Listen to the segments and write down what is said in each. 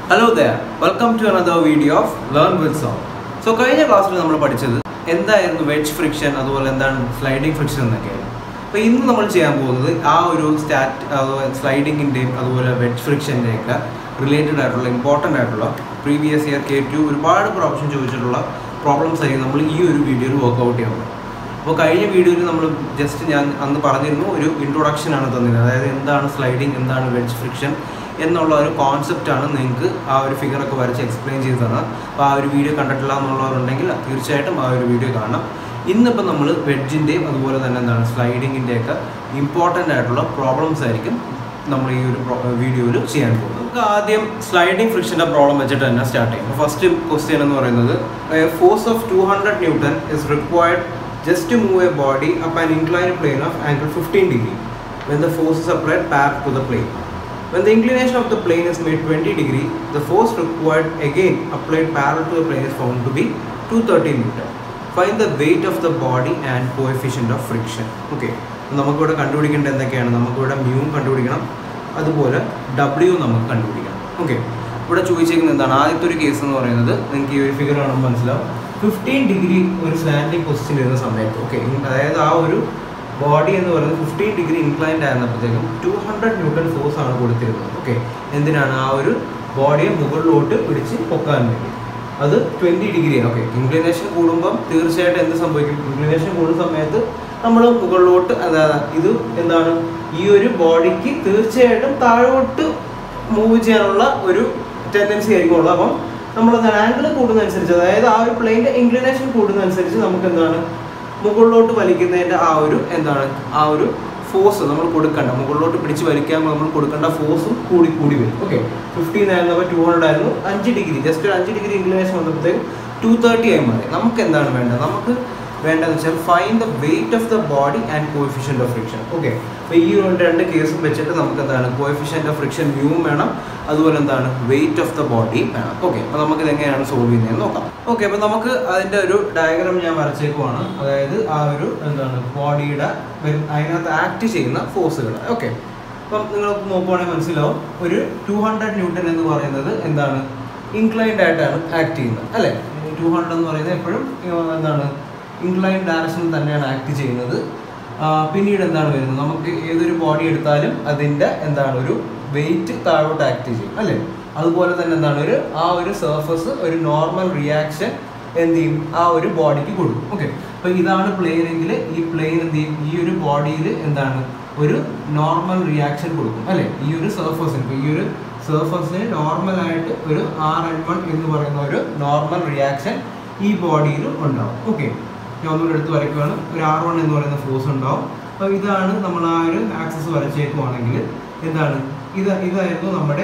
Hello dear welcome to another video of learn with song so കഴിഞ്ഞ ക്ലാസ്സിൽ നമ്മൾ പഠിച്ചത് എന്തായിരുന്നു വെഡ്ജ് ഫ്രിക്ഷൻ അതുപോലെ എന്താണ് സ്ലൈഡിംഗ് ഫ്രിക്ഷൻ എന്നൊക്കെയായിരുന്നു അപ്പോൾ ഇന്ന് നമ്മൾ ചെയ്യാൻ പോകുന്നത് ആ ഒരു സ്റ്റാറ്റ് സ്ലൈഡിങ്ങിൻ്റെയും അതുപോലെ വെഡ്ജ് ഫ്രിക്ഷൻ്റെയൊക്കെ റിലേറ്റഡ് ആയിട്ടുള്ള ഇമ്പോർട്ടൻ്റ് ആയിട്ടുള്ള പ്രീവിയസ് ഇയർ കെ ടു ഒരുപാട് പ്രാവശ്യം ചോദിച്ചിട്ടുള്ള പ്രോബ്ലംസ് ആയിരിക്കും നമ്മൾ ഈ ഒരു വീഡിയോയിൽ വർക്കൗട്ട് ചെയ്യുന്നത് അപ്പോൾ കഴിഞ്ഞ വീഡിയോയിൽ നമ്മൾ ജസ്റ്റ് ഞാൻ അന്ന് പറഞ്ഞിരുന്നു ഒരു ഇൻട്രൊഡക്ഷൻ ആണ് തന്നിരുന്നത് അതായത് എന്താണ് സ്ലൈഡിങ് എന്താണ് വെഡ്ജ് ഫ്രിക്ഷൻ എന്നുള്ള ഒരു കോൺസെപ്റ്റാണ് നിങ്ങൾക്ക് ആ ഒരു ഫിഗറൊക്കെ വരച്ച് എക്സ്പ്ലെയിൻ ചെയ്ത് തന്നത് അപ്പോൾ ആ ഒരു വീഡിയോ കണ്ടിട്ടില്ല എന്നുള്ളവരുണ്ടെങ്കിൽ തീർച്ചയായിട്ടും ആ ഒരു വീഡിയോ കാണാം ഇന്നിപ്പോൾ നമ്മൾ വെഡ്ജിൻ്റെയും അതുപോലെ തന്നെ എന്താണ് സ്ലൈഡിങ്ങിൻ്റെയൊക്കെ ഇമ്പോർട്ടൻ്റ് ആയിട്ടുള്ള പ്രോബ്ലംസ് ആയിരിക്കും നമ്മൾ ഈ ഒരു വീഡിയോയിൽ ചെയ്യാൻ പോകുന്നത് നമുക്ക് ആദ്യം സ്ലൈഡിംഗ് ഫ്രിക്ഷൻ്റെ പ്രോബ്ലം വെച്ചിട്ട് തന്നെ സ്റ്റാർട്ട് ചെയ്യും ഫസ്റ്റ് ക്വസ്റ്റ്യൻ എന്ന് പറയുന്നത് force of two hundred newton is required just to move a body up an inclined plane of angle 15 degree when the force is applied parallel to the plane. When the inclination of the plane is made 20 degree, the force required again applied parallel to the plane is found to be 230 Newton. Find the weight of the body and coefficient of friction. Okay. നമുക്കിവിടെ കണ്ടുപിടിക്കേണ്ട എന്തൊക്കെയാണ് നമുക്കിവിടെ mu കണ്ടുപിടിക്കണം അതുപോലെ W നമുക്ക് കണ്ടുപിടിക്കണം okay ഇവിടെ ചോദിച്ചിരിക്കുന്നത് എന്താണ് ആദ്യത്തെ ഒരു കേസ് എന്ന് പറയുന്നത് നിങ്ങൾക്ക് ഈ ഒരു ഫിഗർ കാണുമ്പോൾ മനസ്സിലാവും ഫിഫ്റ്റീൻ ഡിഗ്രി ഒരു സ്റ്റാൻഡിങ് പൊസിഷൻ വരുന്ന സമയത്ത് ഓക്കെ അതായത് ആ ഒരു ബോഡി എന്ന് പറയുന്നത് ഫിഫ്റ്റീൻ ഡിഗ്രി ഇൻക്ലൈൻഡ് ആയിരുന്നപ്പോഴത്തേക്കും ടു ഹൺഡ്രഡ് ന്യൂട്ടൺ ഫോഴ്സ് ആണ് കൊടുത്തിരുന്നത് ഓക്കെ എന്തിനാണ് ആ ഒരു ബോഡിയെ മുകളിലോട്ട് പിടിച്ച് പൊക്കാൻ വേണ്ടി അത് ട്വൻറ്റി ഡിഗ്രിയാണ് ഓക്കെ ഇൻക്ലിനേഷൻ കൂടുമ്പം തീർച്ചയായിട്ടും എന്ത് സംഭവിക്കും ഇൻക്ലിനേഷൻ കൂടുന്ന സമയത്ത് നമ്മൾ മുകളിലോട്ട് അതായത് ഇത് എന്താണ് ഈ ഒരു ബോഡിക്ക് തീർച്ചയായിട്ടും താഴോട്ട് മൂവ് ചെയ്യാനുള്ള ഒരു ടെൻഡൻസി ആയിരിക്കും ഉള്ളത് അപ്പം നമ്മൾ ആംഗിൾ കൂടുന്നതനുസരിച്ച് അതായത് ആ ഒരു പ്ലെയിൻ്റെ ഇൻക്ലിനേഷൻ കൂടുന്നതനുസരിച്ച് നമുക്ക് എന്താണ് മുകളിലോട്ട് വലിക്കുന്നതിൻ്റെ ആ ഒരു എന്താണ് ആ ഒരു ഫോഴ്സ് നമ്മൾ കൊടുക്കേണ്ട മുകളിലോട്ട് പിടിച്ച് വലിക്കാൻ നമ്മൾ കൊടുക്കേണ്ട ഫോഴ്സും കൂടി കൂടി വരും ഓക്കെ ഫിഫ്റ്റീൻ ആയിരുന്നപ്പോൾ ടു ഹൺഡ്രഡ് ആയിരുന്നു അഞ്ച് ഡിഗ്രി ജസ്റ്റ് ഒരു അഞ്ച് ഡിഗ്രി ഇൻക്ലിനേഷൻ വന്നപ്പോഴത്തേക്കും ടു തേർട്ടി ആയി മാറി നമുക്ക് എന്താണ് വേണ്ടത് നമുക്ക് വേണ്ടതെന്ന് വെച്ചാൽ fine the weight of the body and coefficient of friction okay അപ്പോൾ ഈ രണ്ട് രണ്ട് കേസും വെച്ചിട്ട് നമുക്ക് എന്താണ് കോഎഫിഷ്യൻ്റ് ഓഫ് ഫ്രിക്ഷൻ വ്യൂവും വേണം അതുപോലെ എന്താണ് വെയിറ്റ് ഓഫ് ദ ബോഡി വേണം ഓക്കെ അപ്പോൾ നമുക്ക് ഇത് എങ്ങനെയാണ് സോൾവ് ചെയ്യുന്നതെന്ന് നോക്കാം ഓക്കെ അപ്പോൾ നമുക്ക് അതിൻ്റെ ഒരു ഡയഗ്രാം ഞാൻ വരച്ചേക്കുവാണ് അതായത് ആ ഒരു എന്താണ് ബോഡിയുടെ അതിനകത്ത് ആക്ട് ചെയ്യുന്ന ഫോഴ്സുകൾ ഓക്കെ അപ്പം നിങ്ങൾ നോക്കുവാണെങ്കിൽ മനസ്സിലാവും ഒരു ടു ഹൺഡ്രഡ് ന്യൂട്ടൺ എന്ന് പറയുന്നത് എന്താണ് ഇൻക്ലൈൻഡ് ആയിട്ടാണ് ആക്ട് ചെയ്യുന്നത് അല്ലേ ടു ഹൺഡ്രഡ് എന്ന് പറയുന്നത് എപ്പോഴും എന്താണ് ഇൻക്ലൈൻ ഡയറക്ഷനിൽ തന്നെയാണ് ആക്ട് ചെയ്യുന്നത് പിന്നീട് എന്താണ് വരുന്നത് നമുക്ക് ഏതൊരു ബോഡി എടുത്താലും അതിൻ്റെ എന്താണ് ഒരു വെയിറ്റ് താഴോട്ട് ആക്ട് ചെയ്യും അല്ലേ അതുപോലെ തന്നെ എന്താണ് ഒരു ആ ഒരു സർഫസ് ഒരു നോർമൽ റിയാക്ഷൻ എന്ത് ചെയ്യും ആ ഒരു ബോഡിക്ക് കൊടുക്കും ഓക്കെ അപ്പോൾ ഇതാണ് പ്ലെയിൻ എങ്കിൽ ഈ പ്ലെയിൻ എന്ത് ചെയ്യും ഈ ഒരു ബോഡിയിൽ എന്താണ് ഒരു നോർമൽ റിയാക്ഷൻ കൊടുക്കും അല്ലേ ഈ ഒരു സർഫസിന് ഇപ്പോൾ ഈ ഒരു സർഫസിന് നോർമലായിട്ട് ഒരു ആർ എൻ വൺ എന്ന് പറയുന്ന ഒരു നോർമൽ റിയാക്ഷൻ ഈ ബോഡിയിലും ഉണ്ടാവും ഓക്കെ ഞാൻ ഒന്നുകൂടെ എടുത്ത് വരയ്ക്കുകയാണ് ഒരു ആർ വൺ എന്ന് പറയുന്ന ഫോഴ്സ് ഉണ്ടാവും അപ്പോൾ ഇതാണ് നമ്മൾ ആ ഒരു ആക്സസ് വരച്ചേക്കുവാണെങ്കിൽ എന്താണ് ഇത് ഇതായിരുന്നു നമ്മുടെ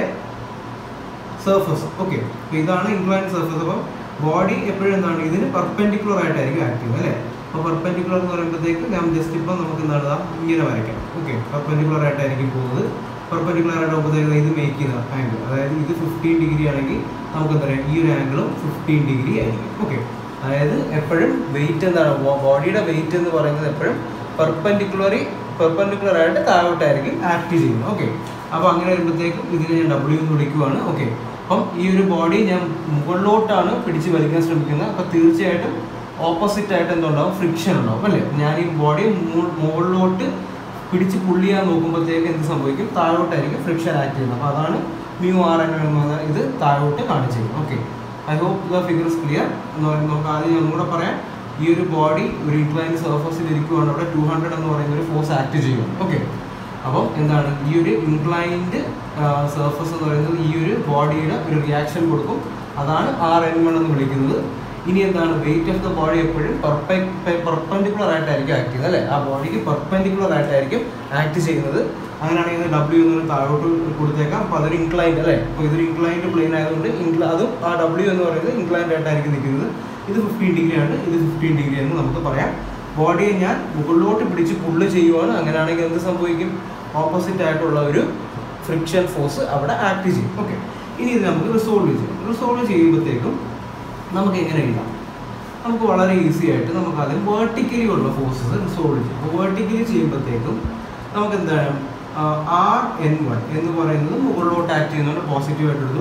സർഫസ് ഓക്കെ അപ്പോൾ ഇതാണ് ഇൻക്ലൈൻ സർഫസ് അപ്പം ബോഡി എപ്പോഴും എന്താണ് ഇതിന് പെർപെൻഡിക്കുലർ ആയിട്ടായിരിക്കും ആക്ട് ചെയ്യുന്നത് അല്ലേ അപ്പോൾ പെർപെൻഡിക്കുലർ എന്ന് പറയുമ്പോഴത്തേക്ക് ഞാൻ ജസ്റ്റ് ഇപ്പം നമുക്ക് എന്താണ് ഇങ്ങനെ വരയ്ക്കാം ഓക്കെ പെർപെൻഡിക്കുലർ ആയിട്ടായിരിക്കും പോകുന്നത് പെർപെൻഡിക്കുലർ ആയിട്ട് ആകുമ്പോഴത്തേക്ക് ഇത് മേക്ക് ചെയ്യുന്ന ആംഗിൾ അതായത് ഇത് ഫിഫ്റ്റീൻ ഡിഗ്രി ആണെങ്കിൽ നമുക്ക് എന്താ പറയുക ഈ ഒരു ആംഗിളും ഫിഫ്റ്റീൻ ഡിഗ്രി ആയിരിക്കും ഓക്കെ അതായത് എപ്പോഴും വെയിറ്റ് എന്താണ് ബോഡിയുടെ വെയിറ്റ് എന്ന് പറയുന്നത് എപ്പോഴും പെർപെൻഡിക്കുലറി പെർപെൻഡിക്കുലർ ആയിട്ട് താഴോട്ടായിരിക്കും ആക്ട് ചെയ്യുന്നത് ഓക്കെ അപ്പോൾ അങ്ങനെ വരുമ്പോഴത്തേക്കും ഇതിനെ ഞാൻ ഡബ്ല്യു എന്ന് വിളിക്കുവാണ് ഓക്കെ അപ്പം ഈ ഒരു ബോഡി ഞാൻ മുകളിലോട്ടാണ് പിടിച്ച് വലിക്കാൻ ശ്രമിക്കുന്നത് അപ്പോൾ തീർച്ചയായിട്ടും ഓപ്പോസിറ്റ് ആയിട്ട് എന്തുണ്ടാവും ഫ്രിക്ഷൻ ഉണ്ടാവും അല്ലേ ഞാൻ ഈ ബോഡി മുകളിലോട്ട് പിടിച്ച് പുള്ളി ചെയ്യാൻ നോക്കുമ്പോഴത്തേക്ക് എന്ത് സംഭവിക്കും താഴോട്ടായിരിക്കും ഫ്രിക്ഷൻ ആക്ട് ചെയ്യുന്നത് അപ്പോൾ അതാണ് മ്യൂ ആർ എൻ എന്ന് പറഞ്ഞാൽ ഇത് താഴോട്ട് കാണിച്ചിരിക്കും okay I hope the figure is clear എന്ന് പറയുന്നത് നമുക്ക് ആദ്യം ഞാൻ കൂടെ പറയാം ഈ ഒരു ബോഡി ഒരു ഇൻക്ലൈൻഡ് സർഫസിൽ ഇരിക്കുവാണ് അവിടെ ടു ഹൺഡ്രഡ് എന്ന് പറയുന്ന ഒരു ഫോഴ്സ് ആക്ട് ചെയ്യുന്നു ഓക്കെ അപ്പം എന്താണ് ഈ ഒരു ഇൻക്ലൈൻഡ് സർഫസ് എന്ന് പറയുന്നത് ഈ ഒരു ബോഡിയുടെ ഒരു റിയാക്ഷൻ കൊടുക്കും അതാണ് ആർ എൻ വൺ എന്ന് വിളിക്കുന്നത് ഇനി എന്താണ് വെയിറ്റ് ഓഫ് ദ ബോഡി എപ്പോഴും പെർപെൻഡിക്കുലർ ആയിട്ടായിരിക്കും ആക്ട് ചെയ്യുന്നത് അല്ലേ ആ ബോഡിക്ക് പെർപെൻഡിക്കുലർ ആയിട്ടായിരിക്കും ആക്ട് ചെയ്യുന്നത് അങ്ങനെയാണെങ്കിൽ ഡബ്ല്യു എന്ന് താഴോട്ട് കൊടുത്തേക്കാം അപ്പോൾ അതൊരു ഇൻക്ലൈൻഡ് അല്ലേ അപ്പോൾ ഇതൊരു ഇൻക്ലൈൻഡ് പ്ലെയിൻ ആയതുകൊണ്ട് ഇൻക്ല അതും ആ ഡബ്ല്യു എന്ന് പറയുന്നത് ഇൻക്ലൈൻഡ് ആയിട്ടായിരിക്കും നിൽക്കുന്നത് ഇത് ഫിഫ്റ്റീൻ ഡിഗ്രി ആണ് ഇത് ഫിഫ്റ്റീൻ ഡിഗ്രി എന്ന് നമുക്ക് പറയാം ബോഡിയെ ഞാൻ മുകളിലോട്ട് പിടിച്ച് പുള്ള് ചെയ്യുവാണ് അങ്ങനെയാണെങ്കിൽ എന്ത് സംഭവിക്കും ഓപ്പോസിറ്റ് ആയിട്ടുള്ള ഒരു ഫ്രിക്ഷൻ ഫോഴ്സ് അവിടെ ആക്ട് ചെയ്യും ഓക്കെ ഇനി ഇത് നമുക്ക് റിസോൾവ് ചെയ്യും റിസോൾവ് ചെയ്യുമ്പോഴത്തേക്കും നമുക്ക് എങ്ങനെ എഴുതാം നമുക്ക് വളരെ ഈസി ആയിട്ട് നമുക്ക് ആദ്യം വേർട്ടിക്കലി ഉള്ള ഫോഴ്സസ് റിസോൾവ് ചെയ്യും അപ്പോൾ വേർട്ടിക്കലി ചെയ്യുമ്പോഴത്തേക്കും നമുക്ക് എന്താണ് ആർ എൻ വൺ എന്ന് പറയുന്നത് മുകളിലോട്ട് ആക്ട് ചെയ്യുന്നതുകൊണ്ട് പോസിറ്റീവ് ആയിട്ട് എടുത്തു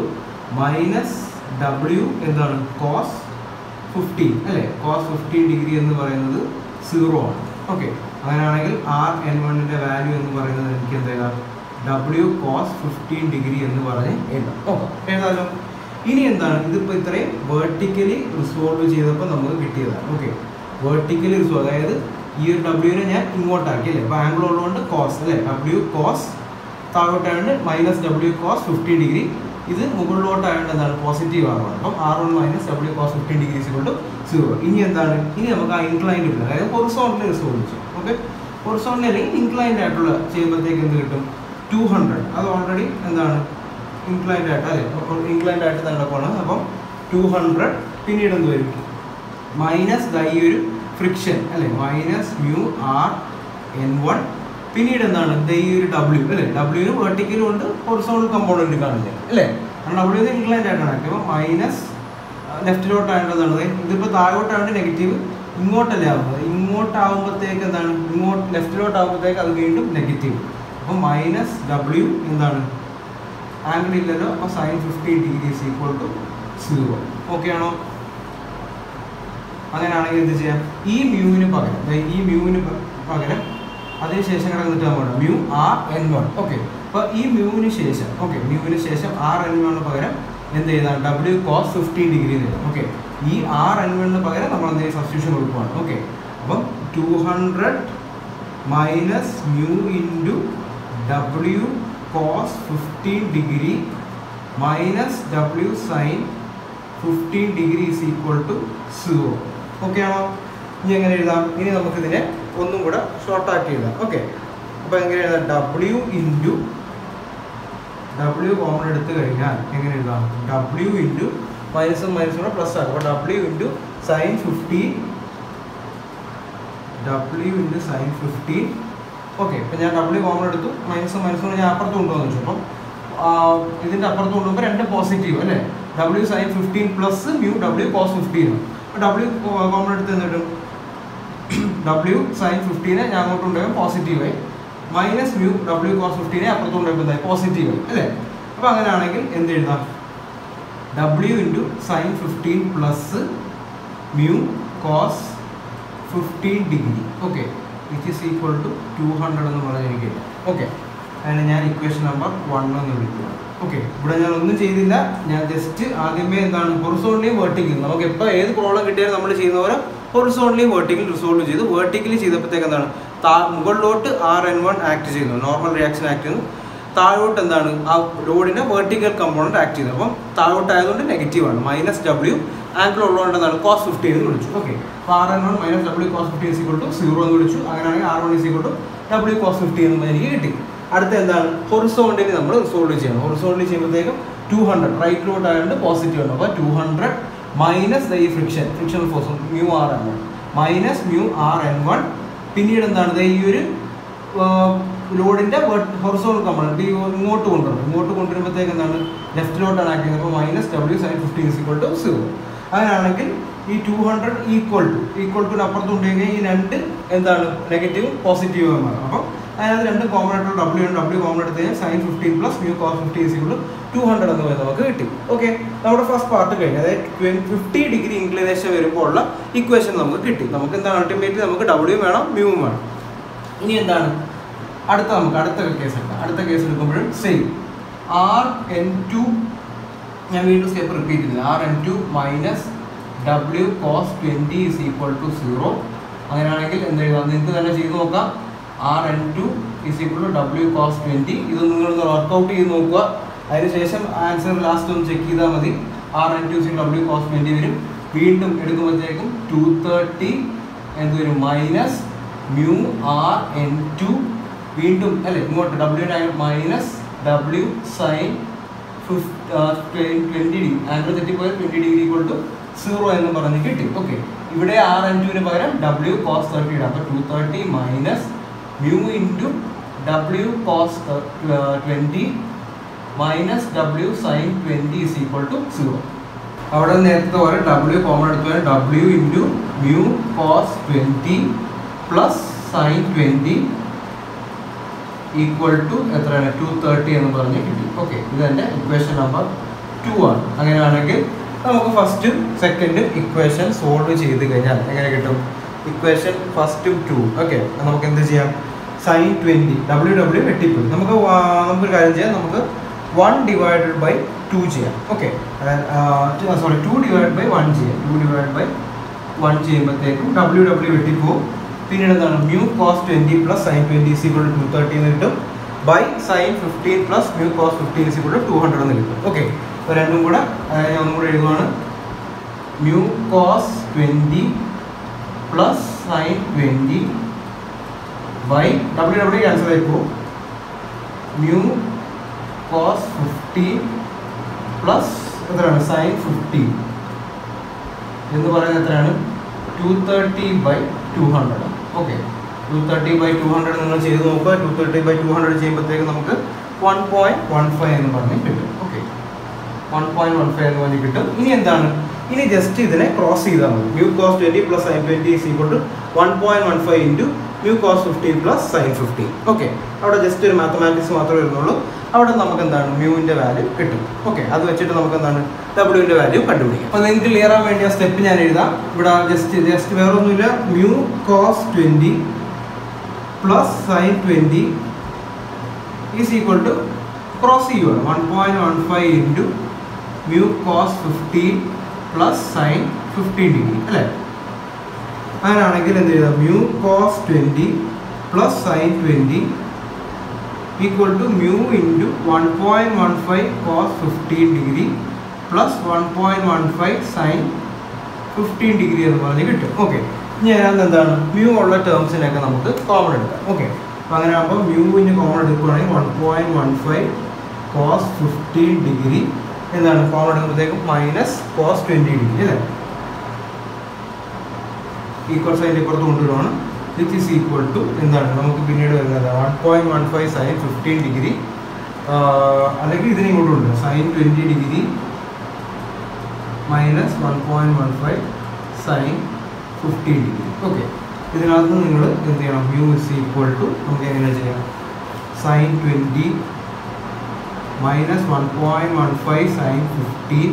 മൈനസ് ഡബ്ല്യു എന്താണ് കോസ് ഫിഫ്റ്റീൻ അല്ലേ കോസ് ഫിഫ്റ്റീൻ ഡിഗ്രി എന്ന് പറയുന്നത് സീറോ ആണ് ഓക്കെ അങ്ങനെയാണെങ്കിൽ ആർ എൻ വണ്ണിൻ്റെ വാല്യൂ എന്ന് പറയുന്നത് എനിക്ക് എന്ത് എഴുതാം ഡബ്ല്യു കോസ് ഫിഫ്റ്റീൻ ഡിഗ്രി എന്ന് പറഞ്ഞ് എഴുതാം ഓക്കെ എഴുതാമല്ലോ ഇനി എന്താണ് ഇതിപ്പോൾ ഇത്രയും വേർട്ടിക്കലി റിസോൾവ് ചെയ്തപ്പോൾ നമുക്ക് കിട്ടിയതാണ് ഓക്കെ വേർട്ടിക്കലി റിസോൾവ് അതായത് ഈ ഒരു ഡബ്ല്യൂനെ ഞാൻ ഇങ്ങോട്ടാക്കി അല്ലേ അപ്പോൾ ആംഗിൾ ഉള്ളതുകൊണ്ട് കോസ് അല്ലേ ഡബ്ല്യു കോസ് താഴോട്ടായതുകൊണ്ട് minus W cos fifty degree ഇത് മുകളിലോട്ടായതുകൊണ്ട് എന്താണ് പോസിറ്റീവ് ആവുകയാണ് അപ്പം R one minus W cos fifteen degree കൊണ്ട് സീറോ ഇനി എന്താണ് ഇനി നമുക്ക് ആ ഇൻക്ലൈൻഡ് കിട്ടും അതായത് ഹൊറിസോണിൽ റിസോൾവ് ചെയ്യും ഓക്കെ ഹൊറിസോണിൽ അല്ലെങ്കിൽ ഇൻക്ലൈൻഡ് ആയിട്ടുള്ള ചെയ്യുമ്പോഴത്തേക്ക് എന്ത് കിട്ടും ടു ഹൺഡ്രഡ് അത് ഓൾറെഡി എന്താണ് ഇൻക്ലൈൻഡ് ആയിട്ട് അല്ലേ ഇൻക്ലൈൻഡ് ആയിട്ട് നടക്കുകയാണ് അപ്പം ടു ഹൺഡ്രഡ് പിന്നീട് എന്ത് വരും മൈനസ് ദ ഈ ഒരു ഫ്രിക്ഷൻ അല്ലേ minus mu R N one പിന്നീട് എന്താണ് ദ ഈ ഒരു ഡബ്ല്യു അല്ലേ ഡബ്ല്യു വെർട്ടിക്കലും ഉണ്ട് ഹൊറിസോണൽ കമ്പോണന്റ് കാണില്ല അല്ലേ കാരണം ഡബ്ല്യു ഇൻക്ലൈൻഡ് ആയിട്ടാണ് അപ്പോൾ മൈനസ് ലെഫ്റ്റിലോട്ടാവേണ്ടതാണ് ഇതിപ്പോൾ താഴോട്ടാവേണ്ട നെഗറ്റീവ് ഇങ്ങോട്ടല്ലേ ആവുന്നത് ഇങ്ങോട്ടാവുമ്പോഴത്തേക്ക് എന്താണ് ഇങ്ങോട്ട് ലെഫ്റ്റിലോട്ടാവുമ്പോഴത്തേക്ക് അത് വീണ്ടും നെഗറ്റീവ് അപ്പോൾ മൈനസ് ഡബ്ല്യു എന്താണ് ആംഗിൾ ഇല്ലല്ലോ അപ്പോൾ sine fifteen degree is equal to zero okay ആണോ അങ്ങനെയാണെങ്കിൽ എന്ത് ചെയ്യാം ഈ മ്യൂവിന് പകരം ദേ ഈ മ്യൂവിന് പ- പകരം അതിനുശേഷം കിടന്നിട്ട് നമ്മൾ mu R N one okay അപ്പോൾ ഈ മ്യൂവിന് ശേഷം ഓക്കെ മ്യൂവിന് ശേഷം ആർ എൻ വണ്ണിന് പകരം എന്ത് ചെയ്താൽ ഡബ്ല്യു കോസ് ഫിഫ്റ്റീൻ ഡിഗ്രി എഴുതാം ഓക്കെ ഈ ആർ എൻ വണ്ണിന് പകരം നമ്മൾ എന്ത് ചെയ്യും സബ്സ്റ്റിറ്റ്യൂഷൻ കൊടുക്കുവാണ് ഓക്കെ അപ്പം two hundred minus mu into W cos fifteen degree minus W sine fifteen degree is equal to zero okay ആണോ ഇനി എങ്ങനെ എഴുതാം ഇനി നമുക്കിതിനെ ഒന്നും കൂടെ ഷോർട്ടാക്കി എഴുതാം ഓക്കെ അപ്പോൾ എങ്ങനെ എഴുതാം ഡബ്ല്യു ഇൻറ്റു ഡബ്ല്യു കോമൺ എടുത്തു കഴിഞ്ഞാൽ എങ്ങനെ എഴുതാം ഡബ്ല്യു ഇൻറ്റു മൈനസും മൈനസും കൂടെ പ്ലസ് ആക്കും അപ്പോൾ W into sine fifteen W into sine fifteen okay ഇപ്പം ഞാൻ ഡബ്ല്യു കോമൺ എടുത്തു മൈനസും മൈനസും കൂടെ ഞാൻ അപ്പുറത്ത് കൊണ്ടുവന്നു വെച്ചു അപ്പം ആ, ഇതിൻ്റെ അപ്പുറത്ത് കൊണ്ടുപോകുമ്പോൾ രണ്ട് പോസിറ്റീവ് അല്ലേ W sine fifteen plus mu W cos fifteen അപ്പോൾ ഡബ്ല്യു കോമൺ എടുത്ത് എന്നിട്ടും ഡബ്ല്യു സൈൻ ഫിഫ്റ്റീനെ ഞാൻ അങ്ങോട്ട് കൊണ്ടുപോയാൽ പോസിറ്റീവായി മൈനസ് മ്യൂ ഡബ്ല്യു കോസ് ഫിഫ്റ്റീനെ അപ്പുറത്ത് കൊണ്ടുപോയപ്പോൾ എന്തായി പോസിറ്റീവായി അല്ലേ അപ്പോൾ അങ്ങനെയാണെങ്കിൽ എന്ത് എഴുതാം W into sine fifteen plus mu cos fifteen degree okay which is equal to two hundred എന്ന് പറഞ്ഞാൽ എനിക്ക് ഓക്കെ അതിന് ഞാൻ ഇക്വേഷൻ നമ്പർ വൺ എന്ന് വിളിക്കുക ഓക്കെ ഇവിടെ ഞാൻ ഒന്നും ചെയ്തില്ല ഞാൻ ജസ്റ്റ് ആദ്യമേ എന്താണ് ഹൊറിസോണിലെയും വേർട്ടിക്കൽ നമുക്ക് എപ്പോൾ ഏത് പ്രോബ്ലം കിട്ടിയാലും നമ്മൾ ചെയ്യുന്ന പോലെ ഹൊറിസോണിലെയും വേർട്ടിക്കൽ റിസോൾവ് ചെയ്തു വേർട്ടിക്കലി ചെയ്തപ്പോഴത്തേക്ക് എന്താണ് താ മുകളിലോട്ട് ആർ എൻ വൺ ആക്ട് ചെയ്യുന്നു നോർമൽ റിയാക്ഷൻ ആക്ട് ചെയ്യുന്നു താഴോട്ട് എന്താണ് ആ ലോഡിന്റെ വെർട്ടിക്കൽ കമ്പോണന്റ് ആക്ട് ചെയ്യുന്നത് അപ്പം താഴോട്ട് ആയതുകൊണ്ട് നെഗറ്റീവ് ആണ് മൈനസ് ഡബ്ല്യു ആംഗിൾ ഉള്ളതുകൊണ്ട് എന്താണ് കോസ് ഫിഫ്റ്റി എന്ന് വിളിച്ചു ഓക്കെ അപ്പോൾ R N one minus W cos fifty is equal to zero എന്ന് വിളിച്ചു അങ്ങനെയാണെങ്കിൽ R one is equal to W cos fifty എന്ന് എനിക്ക് കിട്ടി അടുത്ത എന്താണ് ഹൊറിസോണ്ടിന് നമ്മൾ റിസോൾവ് ചെയ്യണം ഹൊറിസോണ്ടിൽ ചെയ്യുമ്പോഴത്തേക്കും ടു ഹൺഡ്രഡ് റൈറ്റിലോട്ട് ആയതുകൊണ്ട് പോസിറ്റീവ് ആണ് അപ്പോൾ ടു ഹൺഡ്രഡ് മൈനസ് ദ ഈ friction frictional force mu R N one minus mu R N one പിന്നീട് എന്താണ് ദേ ഈ ഒരു ലോഡിന്റെ ഹൊറിസോണൽ കമ്പോണന്റ് ഈ ഇങ്ങോട്ട് കൊണ്ടുവരണം ഇങ്ങോട്ട് കൊണ്ടുവരുമ്പോഴത്തേക്ക് എന്താണ് ലെഫ്റ്റിലോട്ടാണ് ആക്ട് ചെയ്യുന്നത് അപ്പോൾ minus W sine fifteen equal to zero അങ്ങനെയാണെങ്കിൽ ഈ two hundred equal to equal to അപ്പുറത്ത് കൊണ്ടുപോയി ഈ രണ്ട് എന്താണ് നെഗറ്റീവും പോസിറ്റീവും മാറും അപ്പം അതിനകത്ത് രണ്ട് കോമൺ ആയിട്ടുള്ള ഡബ്ല്യു ഡബ്ല്യു കോമൺ എടുത്ത് കഴിഞ്ഞാൽ sine fifteen plus mu cos fifteen equal two hundred എന്ന് പറയുന്നത് നമുക്ക് കിട്ടി ഓക്കെ നമ്മുടെ ഫസ്റ്റ് പാർട്ട് കഴിഞ്ഞു അതായത് ഫിഫ്റ്റി ഡിഗ്രി ഇൻക്ലിനേഷൻ വരുമ്പോൾ ഉള്ള ഇക്വേഷൻ നമുക്ക് കിട്ടി നമുക്ക് എന്താണ് അൾട്ടിമേറ്റ്ലി നമുക്ക് ഡബ്ല്യു വേണം മ്യൂവും വേണം ഇനി എന്താണ് അടുത്ത നമുക്ക് അടുത്ത കേസ് എടുക്കാം അടുത്ത കേസ് എടുക്കുമ്പോഴും സെയിം ആർ എൻ ടു ഞാൻ വീണ്ടും സ്റ്റെപ്പ് റിപ്പീറ്റ് ചെയ്യുന്നത് R N two minus W cos twenty is equal to zero അങ്ങനെയാണെങ്കിൽ എന്ത് എഴുതാം നിങ്ങൾക്ക് തന്നെ ചെയ്ത് നോക്കാം R N two is equal to W cos twenty ഇത് നിങ്ങളൊന്ന് വർക്കൗട്ട് ചെയ്ത് നോക്കുക അതിനുശേഷം ആൻസർ ലാസ്റ്റ് ഒന്ന് ചെക്ക് ചെയ്താൽ മതി ആർ എൻ ടു സി ഡബ്ല്യു കോസ് ട്വൻറ്റി വരും വീണ്ടും എടുക്കുമ്പോഴത്തേക്കും ടു തേർട്ടി എന്ത് വരും minus mu R N two വീണ്ടും അല്ലെ ഇങ്ങോട്ട് W minus W sine twenty degree angle തെറ്റിപ്പോയാൽ twenty degree equal to zero എന്ന് പറഞ്ഞ് കിട്ടി ഓക്കെ ഇവിടെ ആർ എൻ ടുവിന് പകരം ഡബ്ല്യു കോസ് തേർട്ടി ഇടാം അപ്പോൾ two thirty minus mu into W cos twenty minus W sine twenty is equal to zero അവിടെ നേരത്തെ പോലെ ഡബ്ല്യു കോമൺ എടുത്തു W into mu cos twenty plus sine twenty equal to എത്രയാണ് two thirty എന്ന് പറഞ്ഞ് കിട്ടി ഓക്കെ ഇത് എൻ്റെ ഇക്വേഷൻ നമ്പർ ടു ആണ് അങ്ങനെയാണെങ്കിൽ നമുക്ക് ഫസ്റ്റ് സെക്കൻഡ് ഇക്വേഷൻ സോൾവ് ചെയ്ത് കഴിഞ്ഞാൽ എങ്ങനെ കിട്ടും ഇക്വേഷൻ ഫസ്റ്റും ടു ഓക്കെ നമുക്ക് എന്ത് ചെയ്യാം സൈൻ ട്വൻറ്റി ഡബ്ല്യു ഡബ്ല്യു വെട്ടിപ്പോയി നമുക്ക് വാ- നമുക്കൊരു കാര്യം ചെയ്യാം നമുക്ക് വൺ ഡിവൈഡഡ് ബൈ ടു ചെയ്യാം okay sorry two divide by one ചെയ്യാം ടു ഡിവൈഡ് ബൈ വൺ ചെയ്യുമ്പോഴത്തേക്കും ഡബ്ല്യു ഡബ്ല്യു വെട്ടിപ്പോവും പിന്നീട് എന്താണ് mu cos twenty plus sine twenty is equal two thirty എന്ന് കിട്ടും by sine fifteen plus mu cos fifteen is equal two hundred എന്ന് കിട്ടും okay അപ്പോൾ രണ്ടും കൂടെ അതായത് ഞാൻ ഒന്നും കൂടെ എഴുതുവാണ് mu cos twenty plus sine twenty by W W cancel ആയി പോകും മ്യൂ കോസ് ഫിഫ്റ്റീൻ പ്ലസ് എത്രയാണ് സൈൻ ഫിഫ്റ്റീൻ എന്ന് പറയുന്നത് എത്രയാണ് two thirty by two hundred okay two thirty by two hundred നിങ്ങൾ ചെയ്ത് നോക്കുക two thirty by two hundred ചെയ്യുമ്പോഴത്തേക്ക് നമുക്ക് വൺ പോയിന്റ് വൺ ഫൈവ് എന്ന് പറഞ്ഞ് കിട്ടും okay one point one five എന്ന് പറഞ്ഞ് കിട്ടും ഇനി എന്താണ് ഇനി ജസ്റ്റ് ഇതിനെ ക്രോസ് ചെയ്താൽ മതി mu cos twenty plus sine twenty is equal to one point one five into mu cos fifteen plus sine fifteen okay അവിടെ ജസ്റ്റ് ഒരു മാത്തമാറ്റിക്സ് മാത്രമേ വരുന്നുള്ളൂ അവിടെ നമുക്ക് എന്താണ് മ്യൂവിൻ്റെ വാല്യൂ കിട്ടും ഓക്കെ അത് വെച്ചിട്ട് നമുക്ക് എന്താണ് ഡബ്ല്യൂവിൻ്റെ വാല്യൂ കണ്ടുപിടിക്കാം അപ്പോൾ നിങ്ങൾക്ക് ക്ലിയർ ആവാൻ വേണ്ടി ആ സ്റ്റെപ്പ് ഞാൻ എഴുതാം ഇവിടെ ജസ്റ്റ് ജസ്റ്റ് വേറെ ഒന്നുമില്ല mu cos twenty plus sine twenty is equal to cross ചെയ്യുവാണ് one point one five into mu cos fifteen plus sine fifteen degree അല്ലേ അങ്ങനെയാണെങ്കിൽ എന്ത് ചെയ്താൽ mu cos twenty plus sine twenty equal to mu into one point one five cos fifteen degree plus one point one five sine fifteen degree എന്ന് പറഞ്ഞ് കിട്ടും okay ഇനി അതിനകത്ത് എന്താണ് മ്യൂ ഉള്ള ടേംസിനൊക്കെ നമുക്ക് കോമൺ എടുക്കാം ഓക്കെ അപ്പോൾ അങ്ങനെ ആകുമ്പോൾ മ്യൂവിന് കോമൺ എടുക്കുകയാണെങ്കിൽ one point one five cos fifteen degree എന്താണ് കോമൺ എടുക്കുമ്പോഴത്തേക്കും മൈനസ് കോസ് ട്വൻറ്റി ഡിഗ്രി അല്ലേ ഈക്വൽ സൈൻ ഇപ്പുറത്ത് കൊണ്ടുവരുവാണ് വിച്ച് ഈസ് ഈക്വൽ ടു എന്താണ് നമുക്ക് പിന്നീട് വരുന്നത് one point one five sine fifteen degree അല്ലെങ്കിൽ ഇതിനെ കൊണ്ടുണ്ട് sine twenty degree minus one point one five sine fifteen degree okay ഇതിനകത്ത് നിങ്ങൾ എന്ത് ചെയ്യണം മ്യൂ ഇസ് ഈക്വൽ ടു നമുക്ക് എങ്ങനെ ചെയ്യാം sine twenty minus one point one five sine fifteen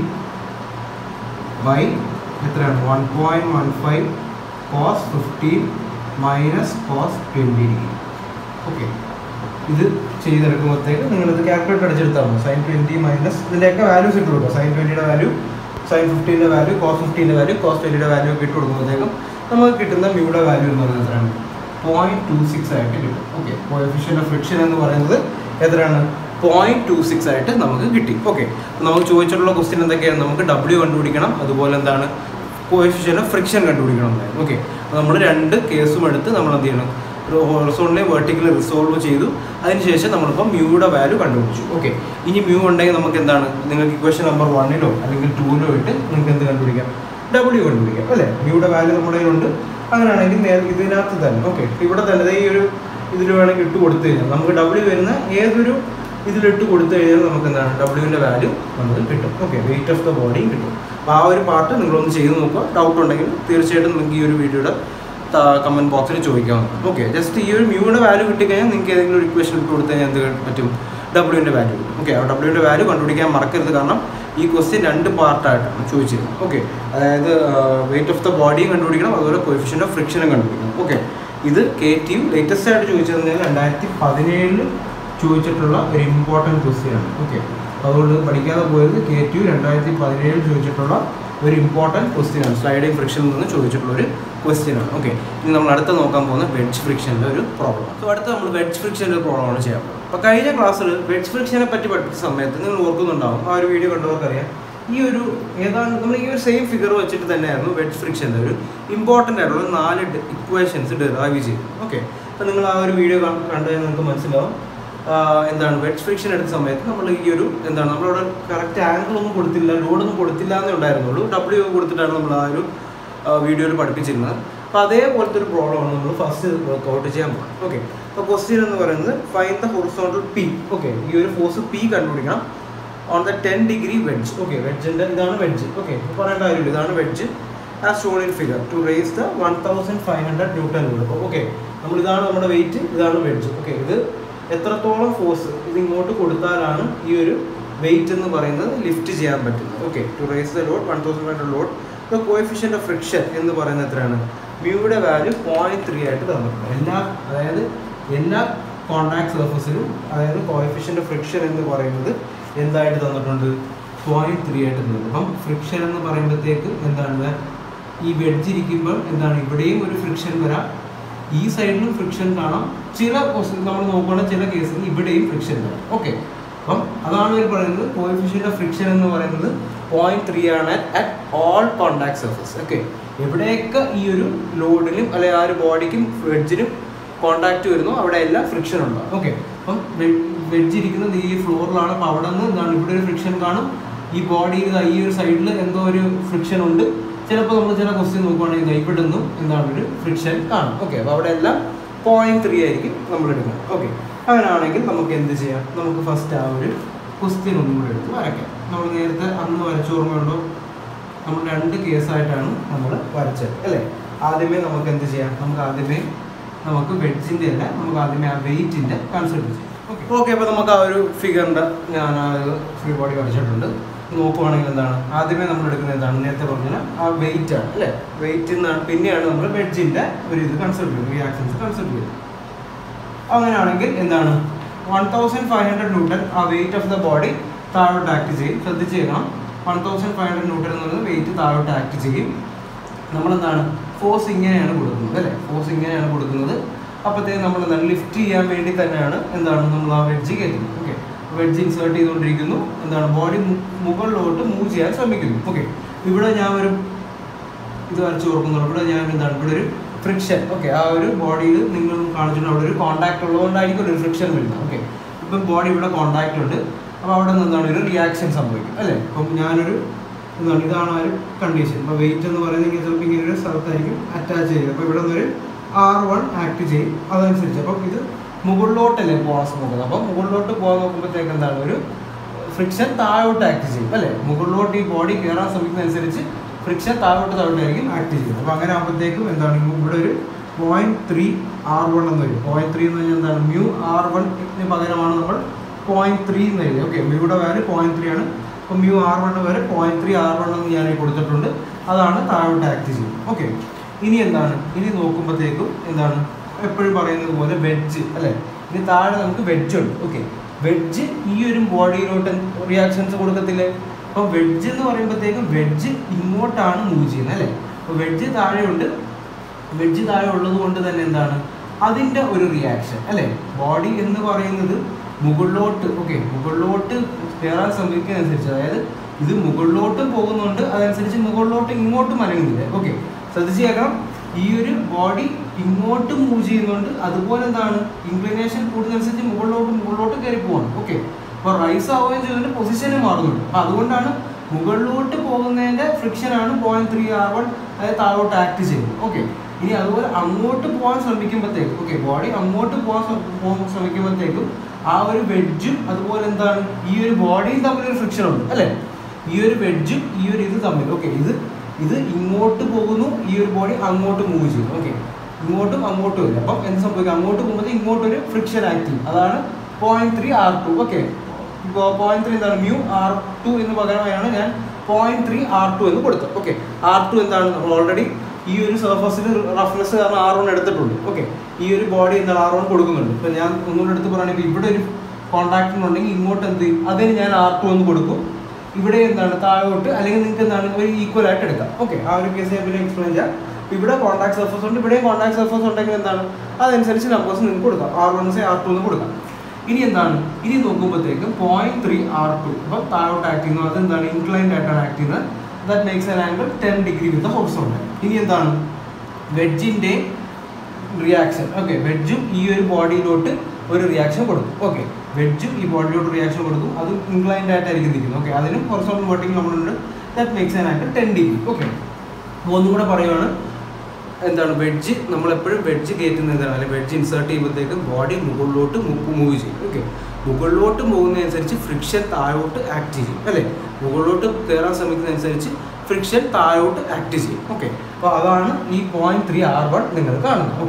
by എത്രയാണ് one point one five cos fifteen minus cos twenty degree okay ഇത് ചെയ്തെടുക്കുമ്പോഴത്തേക്ക് നിങ്ങളിത് കാൽക്കുലേറ്റർ അടിച്ചെടുത്താൽ മതി സൈൻ ട്വൻറ്റി മൈനസ് ഇതിൻ്റെയൊക്കെ വാല്യൂസ് ഇട്ട് കൊടുക്കുക സൈൻ ട്വൻറ്റിയുടെ വാല്യൂ സൈൻ ഫിഫ്റ്റീൻ്റെ വാല്യൂ കോസ് ഫിഫ്റ്റീൻ്റെ വാല്യൂ കോസ് ട്വൻറ്റിയുടെ വാല്യൂ ഒക്കെ ഇട്ട് കൊടുക്കുമ്പോഴത്തേക്കും നമുക്ക് കിട്ടുന്ന മ്യൂയുടെ വാല്യൂ എന്ന് പറയുന്നത് എത്രയാണ് പോയിന്റ് ടു സിക്സ് ആയിട്ട് കിട്ടും ഓക്കെ കോഎഫിഷ്യൻ ഓഫ് ഫ്രിക്ഷൻ എന്ന് പറയുന്നത് എത്രയാണ് പോയിന്റ് ടു സിക്സ് ആയിട്ട് നമുക്ക് കിട്ടി ഓക്കെ നമുക്ക് ചോദിച്ചിട്ടുള്ള ക്വസ്റ്റ്യൻ എന്തൊക്കെയാണ് നമുക്ക് ഡബ്ല്യു കണ്ടുപിടിക്കണം അതുപോലെ എന്താണ് കോഎഫിഷ്യൻ ഓഫ് ഫ്രിക്ഷൻ കണ്ടുപിടിക്കണം എന്നായിരുന്നു ഓക്കെ അപ്പോൾ നമ്മൾ രണ്ട് കേസും എടുത്ത് നമ്മൾ എന്ത് ചെയ്യണം ഹൊറസോണിനെ വെർട്ടിക്കലി റിസോൾവ് ചെയ്തു അതിനുശേഷം നമ്മളിപ്പോൾ മ്യൂയുടെ വാല്യൂ കണ്ടുപിടിച്ചു ഓക്കെ ഇനി മ്യൂ ഉണ്ടെങ്കിൽ നമുക്ക് എന്താണ് നിങ്ങൾക്ക് ഇക്വേഷൻ നമ്പർ വണ്ണിലോ അല്ലെങ്കിൽ ടൂവിലോ ഇട്ട് നിങ്ങൾക്ക് എന്ത് കണ്ടുപിടിക്കാം ഡബ്ല്യു കണ്ടുപിടിക്കാം അല്ലേ മ്യൂയുടെ വാല്യൂ നമ്മുടെ കയ്യിലുണ്ട് അങ്ങനെയാണെങ്കിൽ നേ- ഇതിനകത്ത് തന്നെ ഓക്കെ ഇവിടെ തന്നെ ദേ ഈ ഒരു ഇതിൽ വേണമെങ്കിൽ ഇട്ട് കൊടുത്തു കഴിഞ്ഞാൽ നമുക്ക് ഡബ്ല്യു വരുന്ന ഏതൊരു ഇതിലിട്ട് കൊടുത്തു കഴിഞ്ഞാൽ നമുക്ക് എന്താണ് ഡബ്ല്യുവിൻ്റെ വാല്യൂ നമുക്ക് കിട്ടും ഓക്കെ വെയിറ്റ് ഓഫ് ദ ബോഡിയും കിട്ടും അപ്പോൾ ആ ഒരു പാർട്ട് നിങ്ങളൊന്ന് ചെയ്ത് നോക്കുക ഡൗട്ട് ഉണ്ടെങ്കിൽ തീർച്ചയായിട്ടും നിങ്ങൾക്ക് ഈ ഒരു വീഡിയോയുടെ കമൻറ്റ് ബോക്സിൽ ചോദിക്കാവുന്നതാണ് ഓക്കെ ജസ്റ്റ് ഈ ഒരു മ്യൂയുടെ വാല്യൂ കിട്ടിക്കഴിഞ്ഞാൽ നിങ്ങൾക്ക് ഏതെങ്കിലും ഒരു ഇക്വേഷൻ ഇട്ട് കൊടുത്തു കഴിഞ്ഞാൽ എന്ത് പറ്റും ഡബ്ല്യുവിൻ്റെ വാല്യൂ കിട്ടും ഓക്കെ ആ ഡബ്ല്യുവിൻ്റെ വാല്യൂ കണ്ടുപിടിക്കാൻ മറക്കരുത് കാരണം ഈ ക്വസ്റ്റ്യൻ രണ്ട് പാർട്ടായിട്ടാണ് ചോദിച്ചിരുന്നത് ഓക്കെ അതായത് വെയിറ്റ് ഓഫ് ദ ബോഡിയും കണ്ടുപിടിക്കണം അതുപോലെ കോഫിഷ്യൻ ഓഫ് ഫ്രിക്ഷനും കണ്ടുപിടിക്കണം ഓക്കെ ഇത് കെ ടി യു ലേറ്റസ്റ്റ് ആയിട്ട് ചോദിച്ചതെന്ന് പറഞ്ഞാൽ രണ്ടായിരത്തി പതിനേഴിൽ ചോദിച്ചിട്ടുള്ള ഒരു ഇമ്പോർട്ടൻറ്റ് ക്വസ്റ്റ്യൻ ആണ് ഓക്കെ അതുകൊണ്ട് പഠിക്കാതെ പോയത് കെ ടി യു രണ്ടായിരത്തി പതിനേഴിൽ ചോദിച്ചിട്ടുള്ള ഒരു ഇമ്പോർട്ടൻറ്റ് ക്വസ്റ്റ്യൻ ആണ് സ്ലൈഡിംഗ് ഫ്രിക്ഷനിൽ നിന്ന് ചോദിച്ചിട്ടുള്ള ഒരു ക്വസ്റ്റ്യൻ ആണ് ഓക്കെ ഇനി നമ്മൾ അടുത്ത നോക്കാൻ പോകുന്ന വെഡ്ജ് ഫ്രിക്ഷൻ്റെ ഒരു പ്രോബ്ലം സോ അടുത്ത നമ്മൾ വെഡ്ജ് ഫ്രിക്ഷൻ്റെ ഒരു പ്രോബ്ലമാണ് ചെയ്യാൻ പോകുന്നത് അപ്പോൾ കഴിഞ്ഞ ക്ലാസ്സിൽ വെഡ്ജ് ഫ്രിക്ഷനെ പറ്റി പഠിച്ച സമയത്ത് നിങ്ങൾ ഓർക്കുന്നുണ്ടാവും ആ ഒരു വീഡിയോ കണ്ടവർക്കറിയാം ഈ ഒരു ഏതാണ്ട് നമ്മൾ ഈ ഒരു സെയിം ഫിഗർ വെച്ചിട്ട് തന്നെയായിരുന്നു വെഡ്ജ് ഫ്രിക്ഷൻ്റെ ഒരു ഇമ്പോർട്ടൻ്റ് ആയിട്ടുള്ള നാല് ഇക്വേഷൻസ് ഡെറൈവ് ചെയ്തു ഓക്കെ അപ്പോൾ നിങ്ങൾ ആ ഒരു വീഡിയോ കണ്ടു കഴിഞ്ഞാൽ നിങ്ങൾക്ക് മനസ്സിലാവും ആഹ് എന്താണ് വെഡ്ജ് ഫ്രിക്ഷൻ എടുത്ത സമയത്ത് നമ്മൾ ഈ ഒരു എന്താണ് നമ്മളവിടെ കറക്റ്റ് ആംഗിൾ ഒന്നും കൊടുത്തില്ല ലോഡൊന്നും കൊടുത്തില്ല എന്നേ ഉണ്ടായിരുന്നുള്ളൂ ഡബ്ല്യു കൊടുത്തിട്ടാണ് നമ്മൾ ആ ഒരു വീഡിയോയിൽ പഠിപ്പിച്ചിരുന്നത് അപ്പോൾ അതേപോലത്തെ ഒരു പ്രോബ്ലമാണ് നമ്മൾ ഫസ്റ്റ് വർക്കൗട്ട് ചെയ്യാൻ പോകുന്നത് ഓക്കെ അപ്പോൾ ക്വസ്റ്റ്യൻ എന്ന് പറയുന്നത് find the horizontal P okay ഈ ഒരു ഫോഴ്സ് പി കണ്ടുപിടിക്കണം on the ten degree wedge okay വെഡ്ജിൻ്റെ ഇതാണ് വെഡ്ജ് ഓക്കെ പറയേണ്ട കാര്യമില്ല ഇതാണ് വെഡ്ജ് ആ shown in figure to raise the one thousand five hundred newton load okay നമ്മൾ ഇതാണ് നമ്മുടെ വെയിറ്റ് ഇതാണ് വെഡ്ജ് ഓക്കെ ഇത് എത്രത്തോളം ഫോഴ്സ് ഇത് ഇങ്ങോട്ട് കൊടുത്താലാണ് ഈ ഒരു വെയിറ്റ് എന്ന് പറയുന്നത് ലിഫ്റ്റ് ചെയ്യാൻ പറ്റുന്നത് okay to raise the load one thousand five hundred load the coefficient of friction എന്ന് പറയുന്നത് എത്രയാണ് മ്യൂയുടെ വാല്യൂ പോയിന്റ് ത്രീ ആയിട്ട് തന്നിട്ടുണ്ട് എല്ലാ അതായത് എല്ലാ കോൺടാക്ട് സർഫസിലും അതായത് കോഎഫിഷ്യൻ്റ് ഓഫ് ഫ്രിക്ഷൻ എന്ന് പറയുന്നത് എന്തായിട്ട് തന്നിട്ടുണ്ട് പോയിന്റ് ത്രീ ആയിട്ട് തന്നിട്ടുണ്ട് അപ്പം ഫ്രിക്ഷൻ എന്ന് പറയുമ്പോഴത്തേക്ക് എന്താണ് ഈ വെഡ്ജ് ഇരിക്കുമ്പോൾ എന്താണ് ഇവിടെയും ഒരു ഫ്രിക്ഷൻ വരാം ഈ സൈഡിലും ഫ്രിക്ഷൻ കാണാം ചില നമ്മൾ നോക്കുകയാണെങ്കിൽ ചില കേസിൽ ഇവിടെയും ഫ്രിക്ഷൻ വരാം ഓക്കെ അപ്പം അതാണ് ഇവർ പറയുന്നത് കോയിഫിഷ്യൻ്റ് ഓഫ് ഫ്രിക്ഷൻ എന്ന് പറയുന്നത് പോയിന്റ് ത്രീ ആണ് at all contact surface okay എവിടെയൊക്കെ ഈ ഒരു ലോഡിലും അല്ലെങ്കിൽ ആ ഒരു ബോഡിക്കും വെഡ്ജിനും കോണ്ടാക്ട് വരുന്നു അവിടെ എല്ലാം ഫ്രിക്ഷൻ ഉണ്ടാവും ഓക്കെ അപ്പം വെഡ്ജ് ഇരിക്കുന്നത് ഈ ഫ്ലോറിലാണ് അപ്പോൾ അവിടെ നിന്ന് എന്താണ് ഇവിടെ ഒരു ഫ്രിക്ഷൻ കാണും ഈ ബോഡിയിൽ ഈ ഒരു സൈഡിൽ എന്തോ ഒരു ഫ്രിക്ഷൻ ഉണ്ട് ചിലപ്പോൾ നമ്മൾ ചില ക്വസ്റ്റ്യൻ നോക്കുവാണെങ്കിൽ ദാ ഇവിടെ നിന്നും എന്താണ് ഒരു ഫ്രിക്ഷൻ കാണും ഓക്കെ അപ്പോൾ അവിടെ എല്ലാം പോയിന്റ് ത്രീ ആയിരിക്കും നമ്മൾ എടുക്കുന്നത് ഓക്കെ അങ്ങനെയാണെങ്കിൽ നമുക്ക് എന്ത് ചെയ്യാം നമുക്ക് ഫസ്റ്റ് ആ ഒരു ക്വസ്റ്റ്യൻ ഒന്നും കൂടെ എടുത്ത് വരയ്ക്കാം നമ്മൾ നേരത്തെ അന്ന് വരച്ച ഓർമ്മയുണ്ടോ നമ്മൾ രണ്ട് കേസായിട്ടാണ് നമ്മൾ വരച്ചത് അല്ലേ ആദ്യമേ നമുക്ക് എന്ത് ചെയ്യാം നമുക്ക് ആദ്യമേ നമുക്ക് വെഡ്ജിൻ്റെ അല്ല നമുക്ക് ആദ്യമേ ആ വെയിറ്റിൻ്റെ കൺസിഡർ ചെയ്യാം ഓക്കെ ഓക്കെ അപ്പോൾ നമുക്ക് ആ ഒരു ഫിഗറിൻ്റെ ഞാൻ ആ ഒരു ഫ്രീ ബോഡി വരച്ചിട്ടുണ്ട് നോക്കുവാണെങ്കിൽ എന്താണ് ആദ്യമേ നമ്മൾ എടുക്കുന്നത് എന്താണ് നേരത്തെ പറഞ്ഞാൽ ആ വെയിറ്റ് ആണ് അല്ലേ വെയിറ്റ് നിന്നാണ് പിന്നെയാണ് നമ്മൾ വെഡ്ജിൻ്റെ ഒരു ഇത് കൺസിഡർ ചെയ്യുന്നത് റിയാക്ഷൻസ് കൺസിഡർ ചെയ്യുന്നത് അങ്ങനെയാണെങ്കിൽ എന്താണ് one thousand five hundred newton ആ വെയിറ്റ് ഓഫ് ദ ബോഡി താഴോട്ട് ആക്ട് ചെയ്യും ശ്രദ്ധിച്ചേക്കണം one thousand five hundred newton എന്ന് പറയുന്നത് വെയിറ്റ് താഴോട്ട് ആക്ട് ചെയ്യും നമ്മളെന്താണ് ഫോഴ്സ് ഇങ്ങനെയാണ് കൊടുക്കുന്നത് അല്ലേ ഫോഴ്സ് ഇങ്ങനെയാണ് കൊടുക്കുന്നത് അപ്പോഴത്തേക്ക് നമ്മൾ എന്താണ് ലിഫ്റ്റ് ചെയ്യാൻ വേണ്ടി തന്നെയാണ് എന്താണ് നമ്മൾ ആ വെഡ്ജ് കയറ്റുന്നത് ഓക്കെ വെഡ്ജ് ഇൻസേർട്ട് ചെയ്തുകൊണ്ടിരിക്കുന്നു എന്താണ് ബോഡി മുകളിലോട്ട് മൂവ് ചെയ്യാൻ ശ്രമിക്കുന്നു ഓക്കെ ഇവിടെ ഞാൻ ഒരു ഇത് വരച്ച് ഓർക്കുന്നുള്ളൂ ഇവിടെ ഞാൻ എന്താണ് ഇവിടെ ഒരു ഫ്രിക്ഷൻ ഓക്കെ ആ ഒരു ബോഡിയിൽ നിങ്ങൾ കാണിച്ചിട്ടുണ്ട് അവിടെ ഒരു കോണ്ടാക്ട് ഉള്ളതുകൊണ്ടായിരിക്കും ഒരു ഫ്രിക്ഷൻ വരുന്നത് ഓക്കെ ഇപ്പം ബോഡി ഇവിടെ കോണ്ടാക്ട് ഉണ്ട് അപ്പോൾ അവിടെ നിന്ന് എന്താണ് ഒരു റിയാക്ഷൻ സംഭവിക്കും അല്ലേ അപ്പം ഞാനൊരു എന്താണ് ഇതാണ് ആ ഒരു കണ്ടീഷൻ ഇപ്പോൾ വെയിറ്റ് എന്ന് പറയുന്നത് ഇങ്ങനെ ചിലപ്പോൾ ഇങ്ങനെ ഒരു സ്ഥലത്തായിരിക്കും അറ്റാച്ച് ചെയ്യുക അപ്പോൾ ഇവിടെ നിന്നൊരു ആർ വൺ ആക്ട് ചെയ്യും അതനുസരിച്ച് അപ്പം ഇത് മുകളിലോട്ടല്ലേ പോകാൻ നോക്കുന്നത് അപ്പം മുകളിലോട്ട് പോകാൻ നോക്കുമ്പോഴത്തേക്ക് എന്താണ് ഒരു ഫ്രിക്ഷൻ താഴോട്ട് ആക്ട് ചെയ്യും അല്ലേ മുകളിലോട്ട് ഈ ബോഡി കയറാൻ ശ്രമിക്കുന്നതനുസരിച്ച് ഫ്രിക്ഷൻ താഴോട്ട് താഴോട്ടായിരിക്കും ആക്ട് ചെയ്യുന്നത് അപ്പോൾ അങ്ങനെ ആകുമ്പോഴത്തേക്കും എന്താണ് ഇവിടെ ഒരു പോയിന്റ് ത്രീ ആർ വൺ എന്ന് വരും പോയിന്റ് ത്രീ എന്ന് പറഞ്ഞാൽ എന്താണ് മ്യൂ ആർ വണ്ണിന് പകരമാണ് നമ്മൾ പോയിന്റ് ത്രീ എന്ന് എഴുതി ഓക്കെ മ്യൂയുടെ വാല്യൂ പോയിന്റ് ത്രീ ആണ് അപ്പോൾ മ്യൂ ആർ വൺ വരെ പോയിന്റ് ത്രീ ആർ വൺ എന്ന് ഞാൻ ഈ കൊടുത്തിട്ടുണ്ട് അതാണ് താഴോട്ട് ആക്ട് ചെയ്യുന്നത് ഓക്കെ ഇനി എന്താണ് ഇനി നോക്കുമ്പോഴത്തേക്കും എന്താണ് എപ്പോഴും പറയുന്നത് പോലെ വെഡ്ജ് അല്ലേ ഇനി താഴെ നമുക്ക് വെഡ്ജ് ഉണ്ട് ഓക്കെ വെഡ്ജ് ഈ ഒരു ബോഡിയിലോട്ട് റിയാക്ഷൻസ് കൊടുക്കത്തില്ലേ അപ്പോൾ വെഡ്ജ് എന്ന് പറയുമ്പോഴത്തേക്കും വെഡ്ജ് ഇങ്ങോട്ടാണ് മൂവ് ചെയ്യുന്നത് അല്ലേ അപ്പോൾ വെഡ്ജ് താഴെയുണ്ട് വെഡ്ജ് താഴെ ഉള്ളത് കൊണ്ട് തന്നെ എന്താണ് അതിൻ്റെ ഒരു റിയാക്ഷൻ അല്ലേ ബോഡി എന്ന് പറയുന്നത് മുകളിലോട്ട് ഓക്കെ മുകളിലോട്ട് കയറാൻ ശ്രമിക്കുന്നതനുസരിച്ച് അതായത് ഇത് മുകളിലോട്ടും പോകുന്നുണ്ട് അതനുസരിച്ച് മുകളിലോട്ട് ഇങ്ങോട്ടും അനങ്ങുന്നില്ല ഓക്കെ ശ്രദ്ധിച്ച് കേൾക്കണം ഈ ഒരു ബോഡി ഇങ്ങോട്ട് മൂവ് ചെയ്യുന്നുണ്ട് അതുപോലെ എന്താണ് ഇൻക്ലിനേഷൻ കൂടുന്നതനുസരിച്ച് മുകളിലോട്ട് മുകളിലോട്ട് കയറി പോവാണ് ഓക്കെ അപ്പോൾ റൈസ് ആവുകയും ചെയ്യുന്നുണ്ട് പൊസിഷന് മാറുന്നുണ്ട് അപ്പോൾ അതുകൊണ്ടാണ് മുകളിലോട്ട് പോകുന്നതിൻ്റെ ഫ്രിക്ഷനാണ് പോയിന്റ് ത്രീ ആർ വൺ അതായത് താഴോട്ട് ആക്ട് ചെയ്യുന്നത് ഓക്കെ ഇനി അതുപോലെ അങ്ങോട്ട് പോകാൻ ശ്രമിക്കുമ്പോഴത്തേക്കും ഓക്കെ ബോഡി അങ്ങോട്ട് പോകാൻ ശ്ര- പോകാൻ ശ്രമിക്കുമ്പോഴത്തേക്കും ആ ഒരു വെഡ്ജും അതുപോലെ എന്താണ് ഈ ഒരു ബോഡിയും തമ്മിൽ ഒരു ഫ്രിക്ഷൻ ഉണ്ട് അല്ലേ ഈ ഒരു വെഡ്ജും ഈ ഒരു ഇത് തമ്മിൽ ഓക്കെ ഇത് ഇത് ഇങ്ങോട്ട് പോകുന്നു ഈ ഒരു ബോഡി അങ്ങോട്ട് മൂവ് ചെയ്യുന്നു ഓക്കെ ഇങ്ങോട്ടും അങ്ങോട്ടും ഇല്ല അപ്പം എന്ത് സംഭവിക്കും അങ്ങോട്ട് പോകുമ്പോൾ ഇങ്ങോട്ടൊരു ഫ്രിക്ഷൻ ആക്ട് ചെയ്യും അതാണ് point three R two okay ഇപ്പോൾ പോയിന്റ് ത്രീ എന്താണ് മ്യൂ ആർ ടു എന്ന് പകരമായാണ് ഞാൻ പോയിന്റ് ത്രീ ആർ ടു എന്ന് കൊടുത്തത് ഓക്കെ ആർ ടു എന്താണ് നമ്മൾ ഓൾറെഡി ഈ ഒരു സർഫസിൽ റഫ്നെസ് കാരണം ആർ വൺ എടുത്തിട്ടുണ്ട് ഓക്കെ ഈ ഒരു ബോഡി എന്താണ് ആർ വൺ കൊടുക്കുന്നുണ്ട് ഇപ്പം ഞാൻ ഒന്നുകൂടെ എടുത്ത് പറയുകയാണെങ്കിൽ ഇവിടെ ഒരു കോൺടാക്ട് ഉണ്ടെങ്കിൽ ഇങ്ങോട്ട് എന്ത് ചെയ്യും അതിന് ഞാൻ ആർ ടു എന്ന് കൊടുക്കും ഇവിടെ എന്താണ് താഴോട്ട് അല്ലെങ്കിൽ നിങ്ങൾക്ക് എന്താണ് ഒരു ഈക്വൽ ആയിട്ട് എടുക്കാം ഓക്കെ ആ ഒരു കേസ് ഞാൻ പിന്നെ എക്സ്പ്ലെയിൻ ചെയ്യാം ഇവിടെ കോൺടാക്ട് സർഫസ് ഉണ്ട് ഇവിടെയും കോൺടാക്ട് സർഫസ് ഉണ്ടെങ്കിൽ എന്താണ് അതനുസരിച്ച് നമ്പേഴ്സ് നിങ്ങൾക്ക് കൊടുക്കാം R one say R two എന്ന് കൊടുക്കാം ഇനി എന്താണ് ഇനി നോക്കുമ്പോഴത്തേക്കും പോയിന്റ് ത്രീ ആർ ടു അപ്പം താഴോട്ട് ആക്ട് ചെയ്യുന്നു അതെന്താണ് ഇൻക്ലൈൻഡ് ആയിട്ടാണ് ആക്ട് ചെയ്യുന്നത് that makes an angle ten degree with horizontal ഇനി എന്താണ് വെഡ്ജിൻ്റെ റിയാക്ഷൻ ഓക്കെ വെഡ്ജും ഈ ഒരു ബോഡിയിലോട്ട് ഒരു റിയാക്ഷൻ കൊടുക്കും ഓക്കെ വെഡ്ജും ഈ ബോഡിയിലോട്ട് റിയാക്ഷൻ കൊടുക്കും അതും ഇൻക്ലൈൻഡ് ആയിട്ടായിരിക്കും നിൽക്കുന്നത് ഓക്കെ അതിനും ഹൊറിസോണ്ടൽ വോട്ടിംഗ് നമ്മളുണ്ട് that makes an angle ten degree okay അപ്പോൾ ഒന്നും കൂടെ പറയുവാണ് എന്താണ് വെഡ്ജ് നമ്മളെപ്പോഴും വെഡ്ജ് കയറ്റുന്നത് എന്താണ് അല്ലെങ്കിൽ വെഡ്ജ് ഇൻസേർട്ട് ചെയ്യുമ്പോഴത്തേക്കും ബോഡി മുകളിലോട്ട് മൂവ് ചെയ്യും ഓക്കെ മുകളിലോട്ട് പോകുന്നതനുസരിച്ച് ഫ്രിക്ഷൻ താഴോട്ട് ആക്ട് ചെയ്യും അല്ലേ മുകളിലോട്ട് കയറാൻ ശ്രമിക്കുന്നതനുസരിച്ച് ഫ്രിക്ഷൻ താഴോട്ട് ആക്ട് ചെയ്യും ഓക്കെ അപ്പോൾ അതാണ് ഈ പോയിന്റ് ത്രീ ആർ വൺ നിങ്ങൾ കാണുന്നത് ഓക്കെ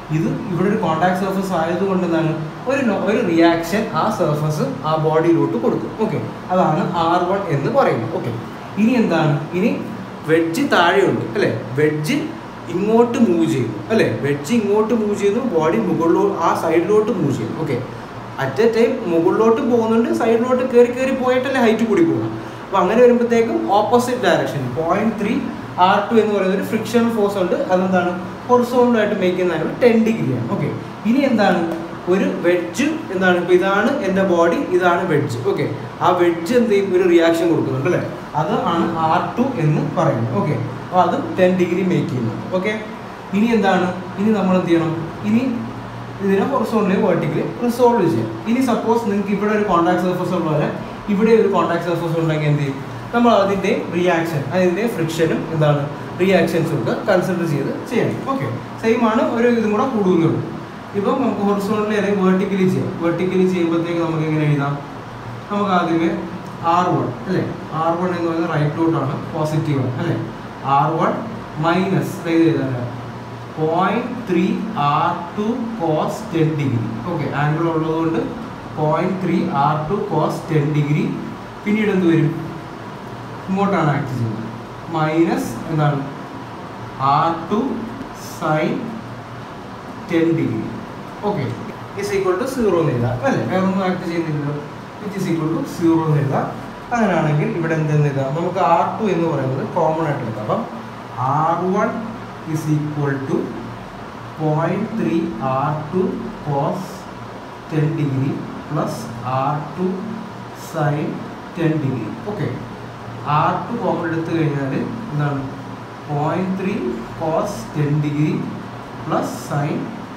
ഇത് ഇവിടെ ഒരു കോൺടാക്ട് സർഫസ് ആയതുകൊണ്ട് എന്താണ് ഒരു നോ- ഒരു റിയാക്ഷൻ ആ സർഫസ് ആ ബോഡിയിലോട്ട് കൊടുക്കും ഓക്കെ അതാണ് ആർ വൺ എന്ന് പറയുന്നത് ഓക്കെ ഇനി എന്താണ് ഇനി വെഡ്ജ് താഴെയുണ്ട് അല്ലേ വെഡ്ജ് ഇങ്ങോട്ട് മൂവ് ചെയ്യുന്നു അല്ലേ വെഡ്ജ് ഇങ്ങോട്ട് മൂവ് ചെയ്യുന്നു ബോഡി മുകളിലോ ആ സൈഡിലോട്ട് മൂവ് ചെയ്യുന്നു ഓക്കെ അറ്റ് എ ടൈം മുകളിലോട്ട് പോകുന്നുണ്ട് സൈഡിലോട്ട് കയറി കയറി പോയിട്ടല്ലേ ഹൈറ്റ് കൂടി പോകുന്നത് അപ്പോൾ അങ്ങനെ വരുമ്പോഴത്തേക്കും opposite direction point three R two എന്ന് പറയുന്ന ഒരു ഫ്രിക്ഷൻ ഫോഴ്സ് ഉണ്ട് അതെന്താണ് ഹൊറിസോണ്ടലായിട്ട് മേക്ക് ചെയ്യുന്നതാണ് ടെൻ ഡിഗ്രിയാണ് ഓക്കെ ഇനി എന്താണ് ഒരു വെഡ്ജ് എന്താണ് ഇപ്പോൾ ഇതാണ് എൻ്റെ ബോഡി ഇതാണ് വെഡ്ജ് ഓക്കെ ആ വെഡ്ജ് എന്ത് ചെയ്യും ഒരു റിയാക്ഷൻ കൊടുക്കുന്നുണ്ട് അല്ലേ അത് ആണ് ആർ ടു എന്ന് പറയുന്നത് ഓക്കെ അപ്പോൾ അത് ടെൻ ഡിഗ്രി മേക്ക് ചെയ്യുന്നു ഓക്കെ ഇനി എന്താണ് ഇനി നമ്മൾ എന്ത് ചെയ്യണം ഇനി ഇതിനെ ഹൊറിസോണ്ടലി വേർട്ടിക്കലി റിസോൾവ് ചെയ്യാം ഇനി സപ്പോസ് നിങ്ങൾക്ക് ഇവിടെ ഒരു കോൺടാക്ട് സർഫസ് ഉള്ളവരെ ഇവിടെ ഒരു കോൺടാക്ട് സർഫസ് ഉണ്ടെങ്കിൽ എന്ത് ചെയ്യും നമ്മൾ അതിൻ്റെ റിയാക്ഷൻ അതിൻ്റെ ഫ്രിക്ഷനും എന്താണ് റിയാക്ഷൻസും ഒക്കെ കൺസിഡർ ചെയ്ത് ചെയ്യണം ഓക്കെ സെയിം ആണ് ഒരു ഇതും കൂടെ കൂടുതലുള്ളൂ ഇപ്പം നമുക്ക് ഹൊറിസോണ്ടലി അല്ലെങ്കിൽ വേർട്ടിക്കലി ചെയ്യാം വേർട്ടിക്കലി ചെയ്യുമ്പോഴത്തേക്ക് നമുക്ക് എങ്ങനെ എഴുതാം നമുക്ക് ആദ്യമേ ആർ വൺ അല്ലേ ആർ വൺ എന്ന് പറയുന്നത് റൈറ്റിലോട്ടാണ് പോസിറ്റീവ് ആണ് അല്ലേ ആർ വൺ മൈനസ് ഇത് എഴുതാൻ point three R two cos ten degree okay angle ഉള്ളതുകൊണ്ട് point three R two cos ten degree പിന്നീട് എന്ത് വരും ഇങ്ങോട്ടാണ് ആക്ട് ചെയ്യുന്നത് മൈനസ് എന്താണ് R two sine ten degree okay is equal to zero എന്ന് എഴുതാം അല്ലേ വേറെ ഒന്നും ആക്ട് ചെയ്യുന്നില്ലല്ലോ it is equal to zero എന്ന് എഴുതാം അങ്ങനെയാണെങ്കിൽ ഇവിടെ എന്തെന്ന് എഴുതാം നമുക്ക് ആർ ടു എന്ന് പറയുന്നത് കോമൺ ആയിട്ട് എടുക്കാം അപ്പം R one is equal to point three R two cos ten degree plus R two sine ten degree okay R two common എടുത്തു കഴിഞ്ഞാൽ എന്താണ് point three cos ten degree plus sine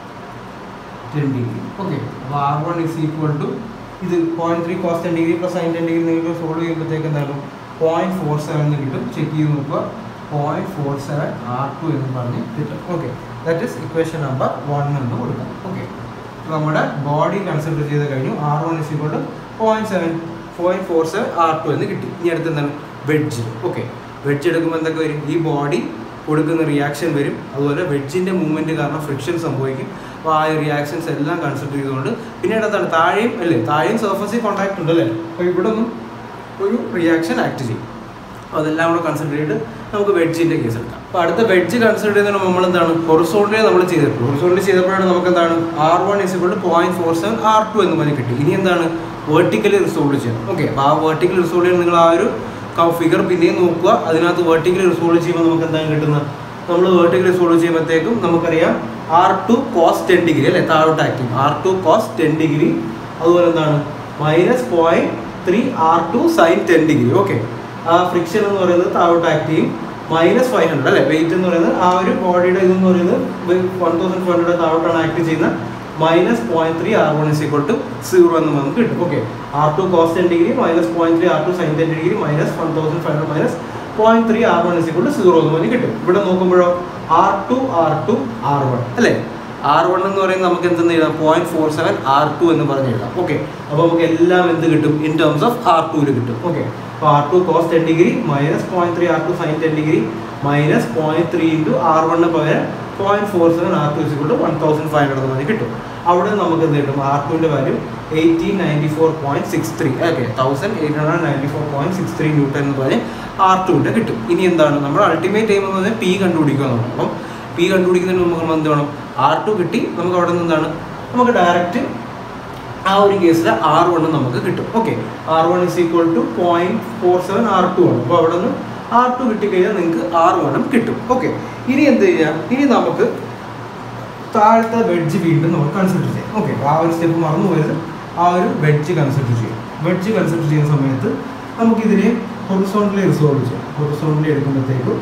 ten degree okay അപ്പോൾ R one is equal to ഇത് point three cos ten degree plus sine ten degree നിങ്ങൾക്ക് solve ചെയ്യുമ്പോഴത്തേക്ക് എന്താണ് point four seven എന്ന് കിട്ടും ചെക്ക് ചെയ്ത് നോക്കുക point four seven R two എന്ന് പറഞ്ഞ് കിട്ടും okay that is equation number one എന്ന് കൊടുക്കാം ഓക്കെ നമ്മുടെ ബോഡി കൺസിഡർ ചെയ്ത് കഴിഞ്ഞു R one is equal to point seven point four seven R two എന്ന് കിട്ടി ഇനി അടുത്ത് എന്താണ് വെഡ്ജ് ഓക്കെ വെഡ്ജ് എടുക്കുമ്പോൾ എന്തൊക്കെ വരും ഈ ബോഡി കൊടുക്കുന്ന റിയാക്ഷൻ വരും അതുപോലെ വെഡ്ജിൻ്റെ മൂവ്മെൻറ്റ് കാരണം ഫ്രിക്ഷൻ സംഭവിക്കും അപ്പോൾ ആ റിയാക്ഷൻസ് എല്ലാം കൺസിഡർ ചെയ്തുകൊണ്ട് പിന്നീട് എന്താണ് താഴെയും അല്ലേ താഴെയും സർഫസിൽ കോൺടാക്ട് ഉണ്ട് അല്ലേ അപ്പോൾ ഇവിടെ നിന്നും ഒരു റിയാക്ഷൻ ആക്ട് ചെയ്യും അപ്പോൾ അതെല്ലാം കൂടെ കൺസിഡർ ചെയ്തിട്ട് നമുക്ക് വെഡ്ജിൻ്റെ കേസ് എടുക്കാം അപ്പോൾ അടുത്ത വെഡ്ജ് കൺസിഡർ ചെയ്യുന്നതിന് നമ്മൾ എന്താണ് ഹൊറിസോണ്ടലി നമ്മൾ ചെയ്തിട്ടുള്ളൂ ഹൊറിസോണ്ടലി ചെയ്തപ്പോഴാണ് നമുക്ക് എന്താണ് R one is equal point four seven R two എന്ന് പറഞ്ഞ് കിട്ടി ഇനി എന്താണ് വേർട്ടിക്കലി റിസോൾവ് ചെയ്യണം ഓക്കെ അപ്പോൾ ആ വേർട്ടിക്കലി റിസോൾവ് ചെയ്യാൻ നിങ്ങൾ ആ ഒരു ഫിഗർ പിന്നെയും നോക്കുക അതിനകത്ത് വേർട്ടിക്കലി റിസോൾവ് ചെയ്യുമ്പോൾ നമുക്ക് എന്താണ് കിട്ടുന്നത് നമ്മൾ വേർട്ടിക്കലി റിസോൾവ് ചെയ്യുമ്പോഴത്തേക്കും നമുക്കറിയാം R two cos ten degree അല്ലേ താഴോട്ട് acting R two cos ten degree അതുപോലെ എന്താണ് minus point three R two sine ten degree okay ആ ഫ്രിക്ഷൻ എന്ന് പറയുന്നത് താഴോട്ട് ആക്ട് ചെയ്യും മൈനസ് ഫൈവ് ഹൺഡ്രഡ് അല്ലേ വെയിറ്റ് എന്ന് പറയുന്നത് ആ ഒരു ബോഡിയുടെ ഇതെന്ന് പറയുന്നത് വൺ തൗസൻഡ് ഫൈവ് ഹൺഡ്രഡ് താഴോട്ടാണ് ആക്ട് ചെയ്യുന്ന minus point three R one is equal to zero എന്ന് നമുക്ക് കിട്ടും okay R two cos ten degree minus point three R two sine ten degree minus one thousand five hundred minus point three R one is equal to zero എന്ന് പറഞ്ഞ് കിട്ടും ഇവിടെ നോക്കുമ്പോഴോ R two R two R one അല്ലേ R one എന്ന് പറയുന്നത് നമുക്ക് എന്തെന്ന് എഴുതാം point four seven R two എന്ന് പറഞ്ഞ് എഴുതാം ഓക്കെ അപ്പോൾ നമുക്ക് എല്ലാം എന്ത് കിട്ടും ഇൻ ടേംസ് ഓഫ് ആർ ടുവിൽ കിട്ടും ഓക്കെ അപ്പോൾ R two cos ten degree minus point three R two sine ten degree minus point three into R വണ്ണിന് പകരം point four seven R two is equal to one thousand five hundred എന്ന് കിട്ടും അവിടെ നമുക്ക് എന്ത് കിട്ടും ആർ ടുവിൻ്റെ value eighteen ninety four point six three okay thousand eight hundred ninety four point six three newton എന്ന് പറഞ്ഞ് ആർ ടുവിൻ്റെ കിട്ടും ഇനി എന്താണ് നമ്മുടെ അൾട്ടിമേറ്റ് എയിം എന്ന് പറഞ്ഞാൽ പി കണ്ടുപിടിക്കുക എന്നുള്ളത് അപ്പം പി കണ്ടുപിടിക്കുന്നതിന് മുമ്പ് നമ്മൾ എന്ത് വേണം ആർ ടു കിട്ടി നമുക്ക് അവിടെ നിന്ന് എന്താണ് നമുക്ക് ഡയറക്റ്റ് ആ ഒരു കേസിൽ ആർ വൺ നമുക്ക് കിട്ടും okay R one is equal to point four seven R two ആണ് അപ്പോൾ അവിടെ നിന്ന് ആർ ടു കിട്ടിക്കഴിഞ്ഞാൽ നിങ്ങൾക്ക് ആർ വണ്ണും കിട്ടും ഓക്കെ ഇനി എന്ത് ചെയ്യാം ഇനി നമുക്ക് താഴത്തെ വെഡ്ജ് വീണ്ടും നമുക്ക് കൺസിഡർ ചെയ്യാം ഓക്കെ ആ ഒരു സ്റ്റെപ്പ് മറന്നു പോയത് ആ ഒരു വെഡ്ജ് കൺസിഡർ ചെയ്യാം വെഡ്ജ് കൺസിഡർ ചെയ്യുന്ന സമയത്ത് നമുക്കിതിനെ ഹൊറിസോണ്ടലി റിസോൾവ് ചെയ്യാം ഹൊറിസോണ്ടലി എടുക്കുമ്പോഴത്തേക്കും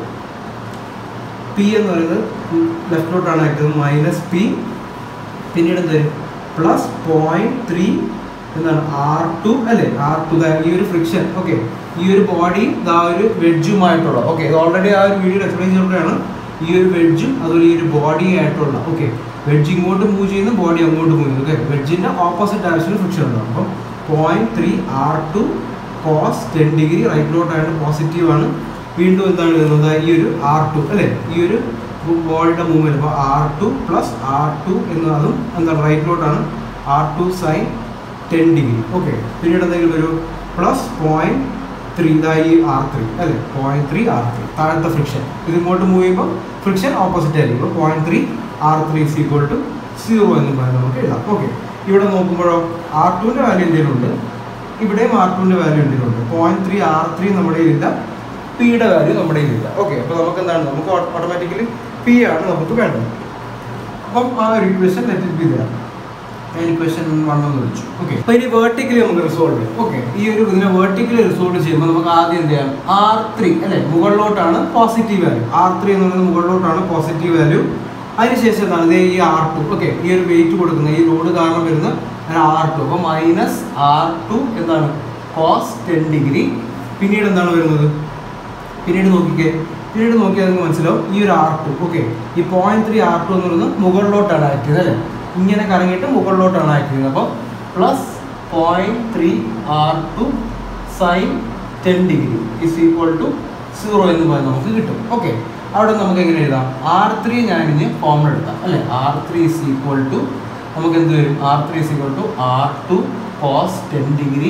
പി എന്ന് പറയുന്നത് ലെഫ്റ്റിലോട്ടാണ് ആക്കുന്നത് മൈനസ് പി പിന്നീട് എന്ത് വരും പ്ലസ് പോയിന്റ് ത്രീ എന്താണ് ആർ ടു അല്ലേ ആർ ടു ഈ ഒരു ഫ്രിക്ഷൻ ഓക്കെ ഈ ഒരു ബോഡി ഇതാ ഒരു വെഡ്ജുമായിട്ടുള്ള ഓക്കെ ഇത് ഓൾറെഡി ആ ഒരു വീഡിയോ എക്സ്പ്ലെയിൻ ചെയ്തിട്ടാണ് ഈ ഒരു വെഡ്ജും അതുപോലെ ഈ ഒരു ബോഡി ആയിട്ടുള്ള ഓക്കെ വെഡ്ജ് ഇങ്ങോട്ട് മൂവ് ചെയ്യുന്നു ബോഡി അങ്ങോട്ട് മൂവ് ചെയ്യുന്നു ഓക്കെ വെഡ്ജിൻ്റെ ഓപ്പോസിറ്റ് ഡയറക്ഷനിൽ ഫ്രിക്ഷൻ ഉണ്ടാവും അപ്പം point three R two cos ten degree റൈറ്റിലോട്ടായിട്ട് പോസിറ്റീവ് ആണ് വീണ്ടും എന്താണ് വരുന്നത് ഈ ഒരു ആർ ടു അല്ലേ ഈ ഒരു ബോഡിയുടെ മൂവ്മെൻറ്റ് അപ്പോൾ R two plus R two എന്ന് അതും എന്താണ് റൈറ്റിലോട്ടാണ് R two sine ten degree okay പിന്നീട് എന്തെങ്കിലും ഒരു പ്ലസ് പോയിന്റ് ത്രീ ഇതായി ആർ ത്രീ അല്ലേ പോയിന്റ് ത്രീ ആർ ത്രീ താഴത്തെ ഫ്രിക്ഷൻ ഇത് ഇങ്ങോട്ട് മൂവ് ചെയ്യുമ്പോൾ ഫ്രിക്ഷൻ ഓപ്പോസിറ്റ് ആയിരിക്കും ഇപ്പോൾ point three R three is equal to zero എന്ന് പറയുന്നത് നമുക്ക് എഴുതാം ഓക്കെ ഇവിടെ നോക്കുമ്പോഴോ ആർ ടുവിൻ്റെ വാല്യൂ എന്തെങ്കിലുണ്ട് ഇവിടെയും ആർ ടുവിൻ്റെ വാല്യൂ എന്തെങ്കിലുണ്ട് പോയിന്റ് ത്രീ ആർ ത്രീ നമ്മുടെ കയ്യിലില്ല പിയുടെ വാല്യൂ നമ്മുടെ കയ്യിലില്ല ഓക്കെ അപ്പോൾ നമുക്ക് എന്താണ് നമുക്ക് ഓട്ടോമാറ്റിക്കലി പി ആണ് നമുക്ക് വേണ്ടത് അപ്പം ആ ഒരു ഇക്വേഷൻ ലെറ്റ് ഇറ്റ് ബി തരാം ഞാൻ ഇക്വേഷൻ വൺ എന്ന് വിളിച്ചു ഓക്കെ അപ്പോൾ ഇനി വേർട്ടിക്കലി നമുക്ക് റിസോൾവ് ചെയ്യാം ഓക്കെ ഈ ഒരു ഇതിനെ വേർട്ടിക്കലി റിസോൾവ് ചെയ്യുമ്പോൾ നമുക്ക് ആദ്യം എന്ത് ചെയ്യാം ആർ ത്രീ അല്ലേ മുകളിലോട്ടാണ് പോസിറ്റീവ് വാല്യൂ ആർ ത്രീ എന്ന് പറയുന്നത് മുകളിലോട്ടാണ് പോസിറ്റീവ് വാല്യൂ അതിനുശേഷം എന്താണ് ദേ ഈ ആർ ടു ഓക്കെ ഈ ഒരു വെയിറ്റ് കൊടുക്കുന്ന ഈ ലോഡ് കാരണം വരുന്ന ആർ ടു അപ്പോൾ മൈനസ് ആർ ടു എന്താണ് കോസ് ടെൻ ഡിഗ്രി പിന്നീട് എന്താണ് വരുന്നത് പിന്നീട് നോക്കിക്കേ പിന്നീട് നോക്കിയാൽ നിങ്ങൾക്ക് മനസ്സിലാവും ഈ ഒരു ആർ ടു ഓക്കെ ഈ പോയിന്റ് ത്രീ ആർ ടു എന്ന് പറയുന്നത് മുകളിലോട്ടാണ് ആക്ട് ചെയ്തത് അല്ലേ ഇങ്ങനെ കറങ്ങിയിട്ട് മുകളിലോട്ടാണ് ആക്ട് ചെയ്യുന്നത് അപ്പോൾ plus point three R two sine ten degree is equal to zero എന്ന് പറഞ്ഞ് നമുക്ക് കിട്ടും ഓക്കെ അവിടെ നമുക്ക് എങ്ങനെ എഴുതാം ആർ ത്രീ ഞാനിന് ഫോമിൽ എടുക്കാം അല്ലേ R three is equal to നമുക്ക് എന്ത് വരും R three is equal to R two cos ten degree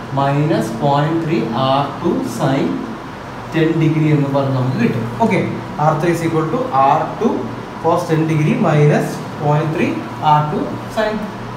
minus point three R two sine ten degree എന്ന് പറഞ്ഞ് നമുക്ക് കിട്ടും okay R three is equal to R two cos ten degree minus point three R two sine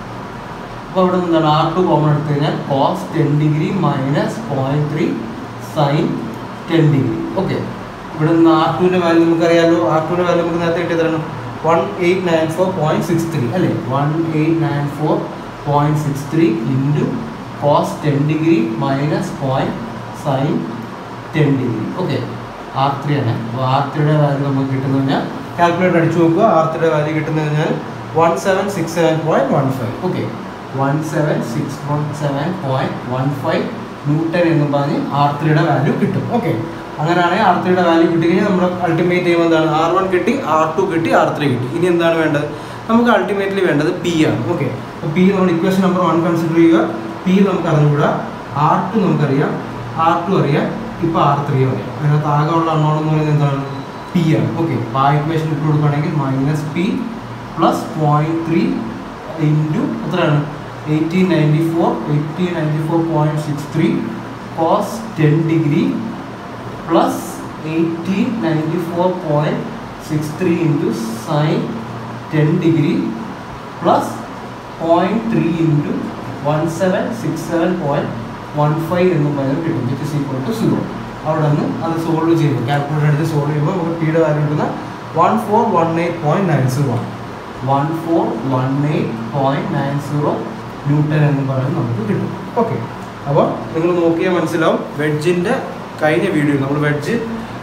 അപ്പോൾ ഇവിടെ എന്താണ് R two common എടുത്തു കഴിഞ്ഞാൽ cos ten degree minus point three sine ten degree okay ഇവിടെ നിന്ന് ആർ ടുവിൻ്റെ value നമുക്കറിയാലോ R ടുവിൻ്റെ വാല്യൂ നമുക്ക് നേരത്തെ കിട്ടിയതാണ് one eight nine four point six three അല്ലേ one eight nine four point six three into cos ten degree minus point sine ten degree okay R three ആണ് അപ്പോൾ ആർ ത്രീയുടെ വാല്യൂ നമുക്ക് കിട്ടുന്നത് കഴിഞ്ഞാൽ കാൽക്കുലേറ്റർ അടിച്ചു നോക്കുക ആർ ത്രീയുടെ വാല്യൂ കിട്ടുന്നത് കഴിഞ്ഞാൽ one seven six seven point one five okay one seven six one seven point one five newton എന്നും പറഞ്ഞ് ആർ ത്രീയുടെ വാല്യൂ കിട്ടും ഓക്കെ അങ്ങനെയാണെങ്കിൽ ആർ ത്രീയുടെ വാല്യൂ കിട്ടിക്കഴിഞ്ഞാൽ നമ്മൾ അൾട്ടിമേറ്റ് ചെയ്യുമ്പോൾ എന്താണ് ആർ വൺ കിട്ടി ആർ ടു കിട്ടി ആർ ത്രീ കിട്ടി ഇനി എന്താണ് വേണ്ടത് നമുക്ക് അൾട്ടിമേറ്റ്ലി വേണ്ടത് പി ആണ് ഓക്കെ അപ്പോൾ പി നമ്മൾ ഇക്വേഷൻ നമ്പർ വൺ കൺസിഡർ ചെയ്യുക പി നമുക്ക് അറിഞ്ഞുകൂടാ ആർ ടു നമുക്കറിയാം ആർ ടു അറിയാം ഇപ്പോൾ ആർ ത്രീ അറിയാം അതിനകത്ത് ആകെ ഉള്ള അണ്ണോൺ എന്ന് പറയുന്നത് എന്താണ് പി ആണ് ഓക്കെ അപ്പോൾ ആ ഇക്വേഷൻ ഇട്ട് കൊടുക്കുകയാണെങ്കിൽ minus P plus point three into എത്രയാണ് eighteen ninety four eighteen ninety four point six three cos ten degree plus eighteen ninety four point six three into sine ten degree plus point three into one seven six seven point one five എന്ന് പറയുന്നത് കിട്ടും which is equal to zero അവിടെ നിന്ന് അത് solve ചെയ്യുമ്പോൾ calculator എടുത്ത് solve ചെയ്യുമ്പോൾ നമുക്ക് പിയുടെ വാല്യൂ കിട്ടുന്ന one four one eight point nine zero ആണ് one four one eight point nine zero newton എന്ന് പറയുന്നത് നമുക്ക് കിട്ടും ഓക്കെ അപ്പോൾ നിങ്ങൾ നോക്കിയാൽ മനസ്സിലാവും വെഡ്ജിൻ്റെ കഴിഞ്ഞ വീഡിയോ നമ്മൾ വെഡ്ജ്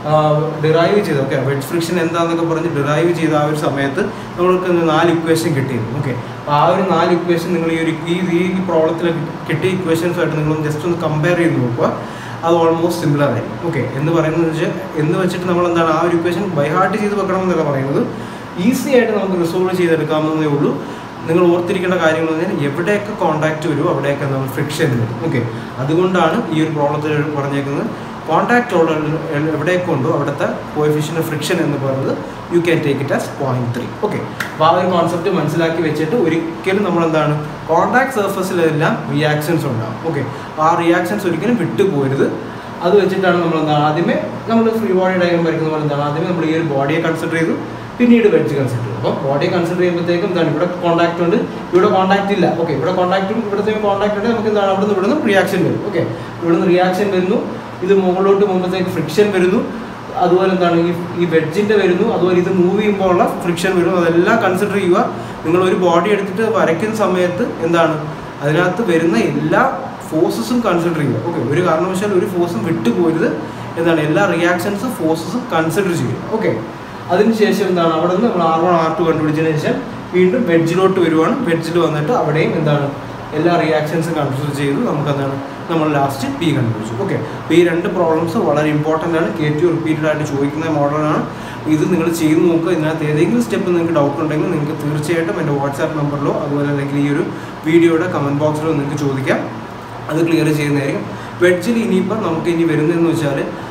ഡിറൈവ് ചെയ്ത് ഓക്കെ വെഡ്ജ് ഫ്രിക്ഷൻ എന്താണെന്നൊക്കെ പറഞ്ഞ് ഡിറൈവ് ചെയ്ത ആ ഒരു സമയത്ത് നമ്മൾക്ക് ഇന്ന് നാല് ഇക്വേഷൻ കിട്ടിയിരുന്നു ഓക്കെ അപ്പോൾ ആ ഒരു നാല് ഇക്വേഷൻ നിങ്ങൾ ഈ ഒരു ഈ ഈ പ്രോബ്ലത്തിൽ കിട്ടിയ ഇക്വേഷൻസുമായിട്ട് നിങ്ങൾ ജസ്റ്റ് ഒന്ന് കമ്പയർ ചെയ്ത് നോക്കുക അത് ഓൾമോസ്റ്റ് സിമിലർ ആയിരിക്കും ഓക്കെ എന്ന് പറയുന്നത് വെച്ചാൽ എന്ന് വെച്ചിട്ട് നമ്മൾ എന്താണ് ആ ഒരു ഇക്വേഷൻ ബൈഹാർട്ട് ചെയ്ത് വെക്കണം എന്നല്ല പറയുന്നത് ഈസി ആയിട്ട് നമുക്ക് റിസോൾവ് ചെയ്തെടുക്കാവുന്നതേ ഉള്ളൂ നിങ്ങൾ ഓർത്തിരിക്കേണ്ട കാര്യങ്ങൾ എന്ന് പറഞ്ഞാൽ എവിടെയൊക്കെ കോൺടാക്റ്റ് വരും അവിടെയൊക്കെ നമ്മൾ ഫ്രിക്ഷൻ വരും ഓക്കെ അതുകൊണ്ടാണ് ഈ ഒരു പ്രോബ്ലത്തിൽ പറഞ്ഞേക്കുന്നത് കോൺടാക്റ്റ് ഉള്ള എവിടെയൊക്കെ ഉണ്ടോ അവിടുത്തെ കോഎഫിഷ്യൻ ഫ്രിക്ഷൻ എന്ന് പറയുന്നത് you can take it as point three okay അപ്പോൾ ആ ഒരു കോൺസെപ്റ്റ് മനസ്സിലാക്കി വെച്ചിട്ട് ഒരിക്കലും നമ്മൾ എന്താണ് കോൺടാക്ട് സർഫസിലെല്ലാം റിയാക്ഷൻസ് ഉണ്ടാകും ഓക്കെ അപ്പോൾ ആ റിയാക്ഷൻസ് ഒരിക്കലും വിട്ടുപോരുത് അത് വെച്ചിട്ടാണ് നമ്മൾ എന്താണ് ആദ്യമേ നമ്മൾ ഫ്രീ ബോഡി ഡയഗ്രം വരയ്ക്കുന്ന പോലെ എന്താണ് ആദ്യമേ നമ്മൾ ഈ ഒരു ബോഡിയെ കൺസിഡർ ചെയ്തു പിന്നീട് വെഡ്ജ് കൺസിഡർ ചെയ്തു അപ്പോൾ ബോഡിയെ കൺസിഡർ ചെയ്യുമ്പോഴത്തേക്കും എന്താണ് ഇവിടെ കോൺടാക്ട് ഉണ്ട് ഇവിടെ കോൺടാക്ട് ഇല്ല ഓക്കെ ഇവിടെ കോൺടാക്റ്റും ഇവിടുത്തെ കോൺടാക്ട് ഉണ്ട് നമുക്ക് എന്താണ് അവിടെ നിന്ന് ഇവിടെ നിന്ന് റിയാക്ഷൻ വരും ഓക്കെ ഇവിടെ നിന്ന് റിയാക്ഷൻ വരുന്നു ഇത് മുകളിലോട്ട് പോകുമ്പോഴത്തേക്ക് ഫ്രിക്ഷൻ വരുന്നു അതുപോലെ എന്താണ് ഈ ഈ വെഡ്ജിൻ്റെ വരുന്നു അതുപോലെ ഇത് മൂവ് ചെയ്യുമ്പോൾ ഉള്ള ഫ്രിക്ഷൻ വരുന്നു അതെല്ലാം കൺസിഡർ ചെയ്യുക നിങ്ങൾ ഒരു ബോഡി എടുത്തിട്ട് വരയ്ക്കുന്ന സമയത്ത് എന്താണ് അതിനകത്ത് വരുന്ന എല്ലാ ഫോഴ്സസും കൺസിഡർ ചെയ്യുക ഓക്കെ ഒരു കാരണവശാലും ഒരു ഫോഴ്സും വിട്ടുപോരുത് എന്താണ് എല്ലാ റിയാക്ഷൻസും ഫോഴ്സസും കൺസിഡർ ചെയ്യുക ഓക്കെ അതിനുശേഷം എന്താണ് അവിടെ നിന്ന് നമ്മൾ ആർ വൺ ആർ ടു കണ്ടുപിടിച്ചതിന് ശേഷം വീണ്ടും വെഡ്ജിലോട്ട് വരുവാണ് വെഡ്ജിൽ വന്നിട്ട് അവിടെയും എന്താണ് എല്ലാ റിയാക്ഷൻസും കൺസിഡർ ചെയ്തു നമുക്ക് എന്താണ് നമ്മൾ ലാസ്റ്റ് പി കണ്ടുപിടിച്ചു ഓക്കെ അപ്പോൾ ഈ രണ്ട് പ്രോബ്ലംസ് വളരെ ഇമ്പോർട്ടൻ്റ് ആണ് കെ ടി റിപ്പീറ്റഡ് ആയിട്ട് ചോദിക്കുന്ന മോഡലാണ് ഇത് നിങ്ങൾ ചെയ്ത് നോക്കുക ഇതിനകത്ത് ഏതെങ്കിലും സ്റ്റെപ്പ് നിങ്ങൾക്ക് ഡൗട്ട് ഉണ്ടെങ്കിൽ നിങ്ങൾക്ക് തീർച്ചയായിട്ടും എൻ്റെ വാട്സാപ്പ് നമ്പറിലോ അതുപോലെ അല്ലെങ്കിൽ ഈ ഒരു വീഡിയോയുടെ കമൻറ്റ് ബോക്സിലോ നിങ്ങൾക്ക് ചോദിക്കാം അത് ക്ലിയർ ചെയ്യുന്നതായിരിക്കും വെഡ്ജിൽ ഇനിയിപ്പോൾ നമുക്ക് ഇനി വരുന്നതെന്ന് വെച്ചാൽ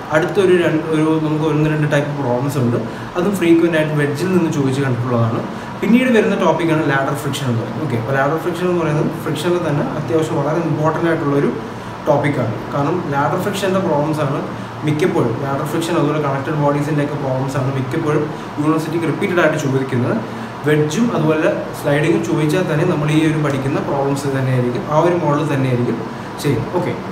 അടുത്തൊരു രണ്ട് ഒരു നമുക്ക് ഒന്ന് രണ്ട് ടൈപ്പ് പ്രോബ്ലംസ് ഉണ്ട് അതും ഫ്രീക്വൻ്റ് ആയിട്ട് വെഡ്ജിൽ നിന്ന് ചോദിച്ച് കണ്ടിട്ടുള്ളതാണ് പിന്നീട് വരുന്ന ടോപ്പിക്കാണ് ലാഡർ ഫ്രിക്ഷൻ എന്ന് പറയുന്നത് ഓക്കെ അപ്പോൾ ലാഡർ ഫ്രിക്ഷൻ എന്ന് പറയുന്നത് ഫ്രിക്ഷനിൽ തന്നെ അത്യാവശ്യം വളരെ ഇമ്പോർട്ടൻ്റ് ആയിട്ടുള്ളൊരു ടോപ്പിക്കാണ് കാരണം ലാഡർ ഫ്രിക്ഷൻ്റെ പ്രോബ്ലംസ് ആണ് മിക്കപ്പോഴും ലാഡർ ഫ്രിക്ഷൻ അതുപോലെ കണക്റ്റഡ് ബോഡീസിൻ്റെ ഒക്കെ പ്രോബ്ലംസ് ആണ് മിക്കപ്പോഴും യൂണിവേഴ്സിറ്റിക്ക് റിപ്പീറ്റഡ് ആയിട്ട് ചോദിക്കുന്നത് വെഡ്ജും അതുപോലെ സ്ലൈഡിങ്ങും ചോദിച്ചാൽ തന്നെ നമ്മൾ ഈ ഒരു പഠിക്കുന്ന പ്രോബ്ലംസ് തന്നെയായിരിക്കും ആ ഒരു മോഡൽ തന്നെയായിരിക്കും ചെയ്യും ഓക്കെ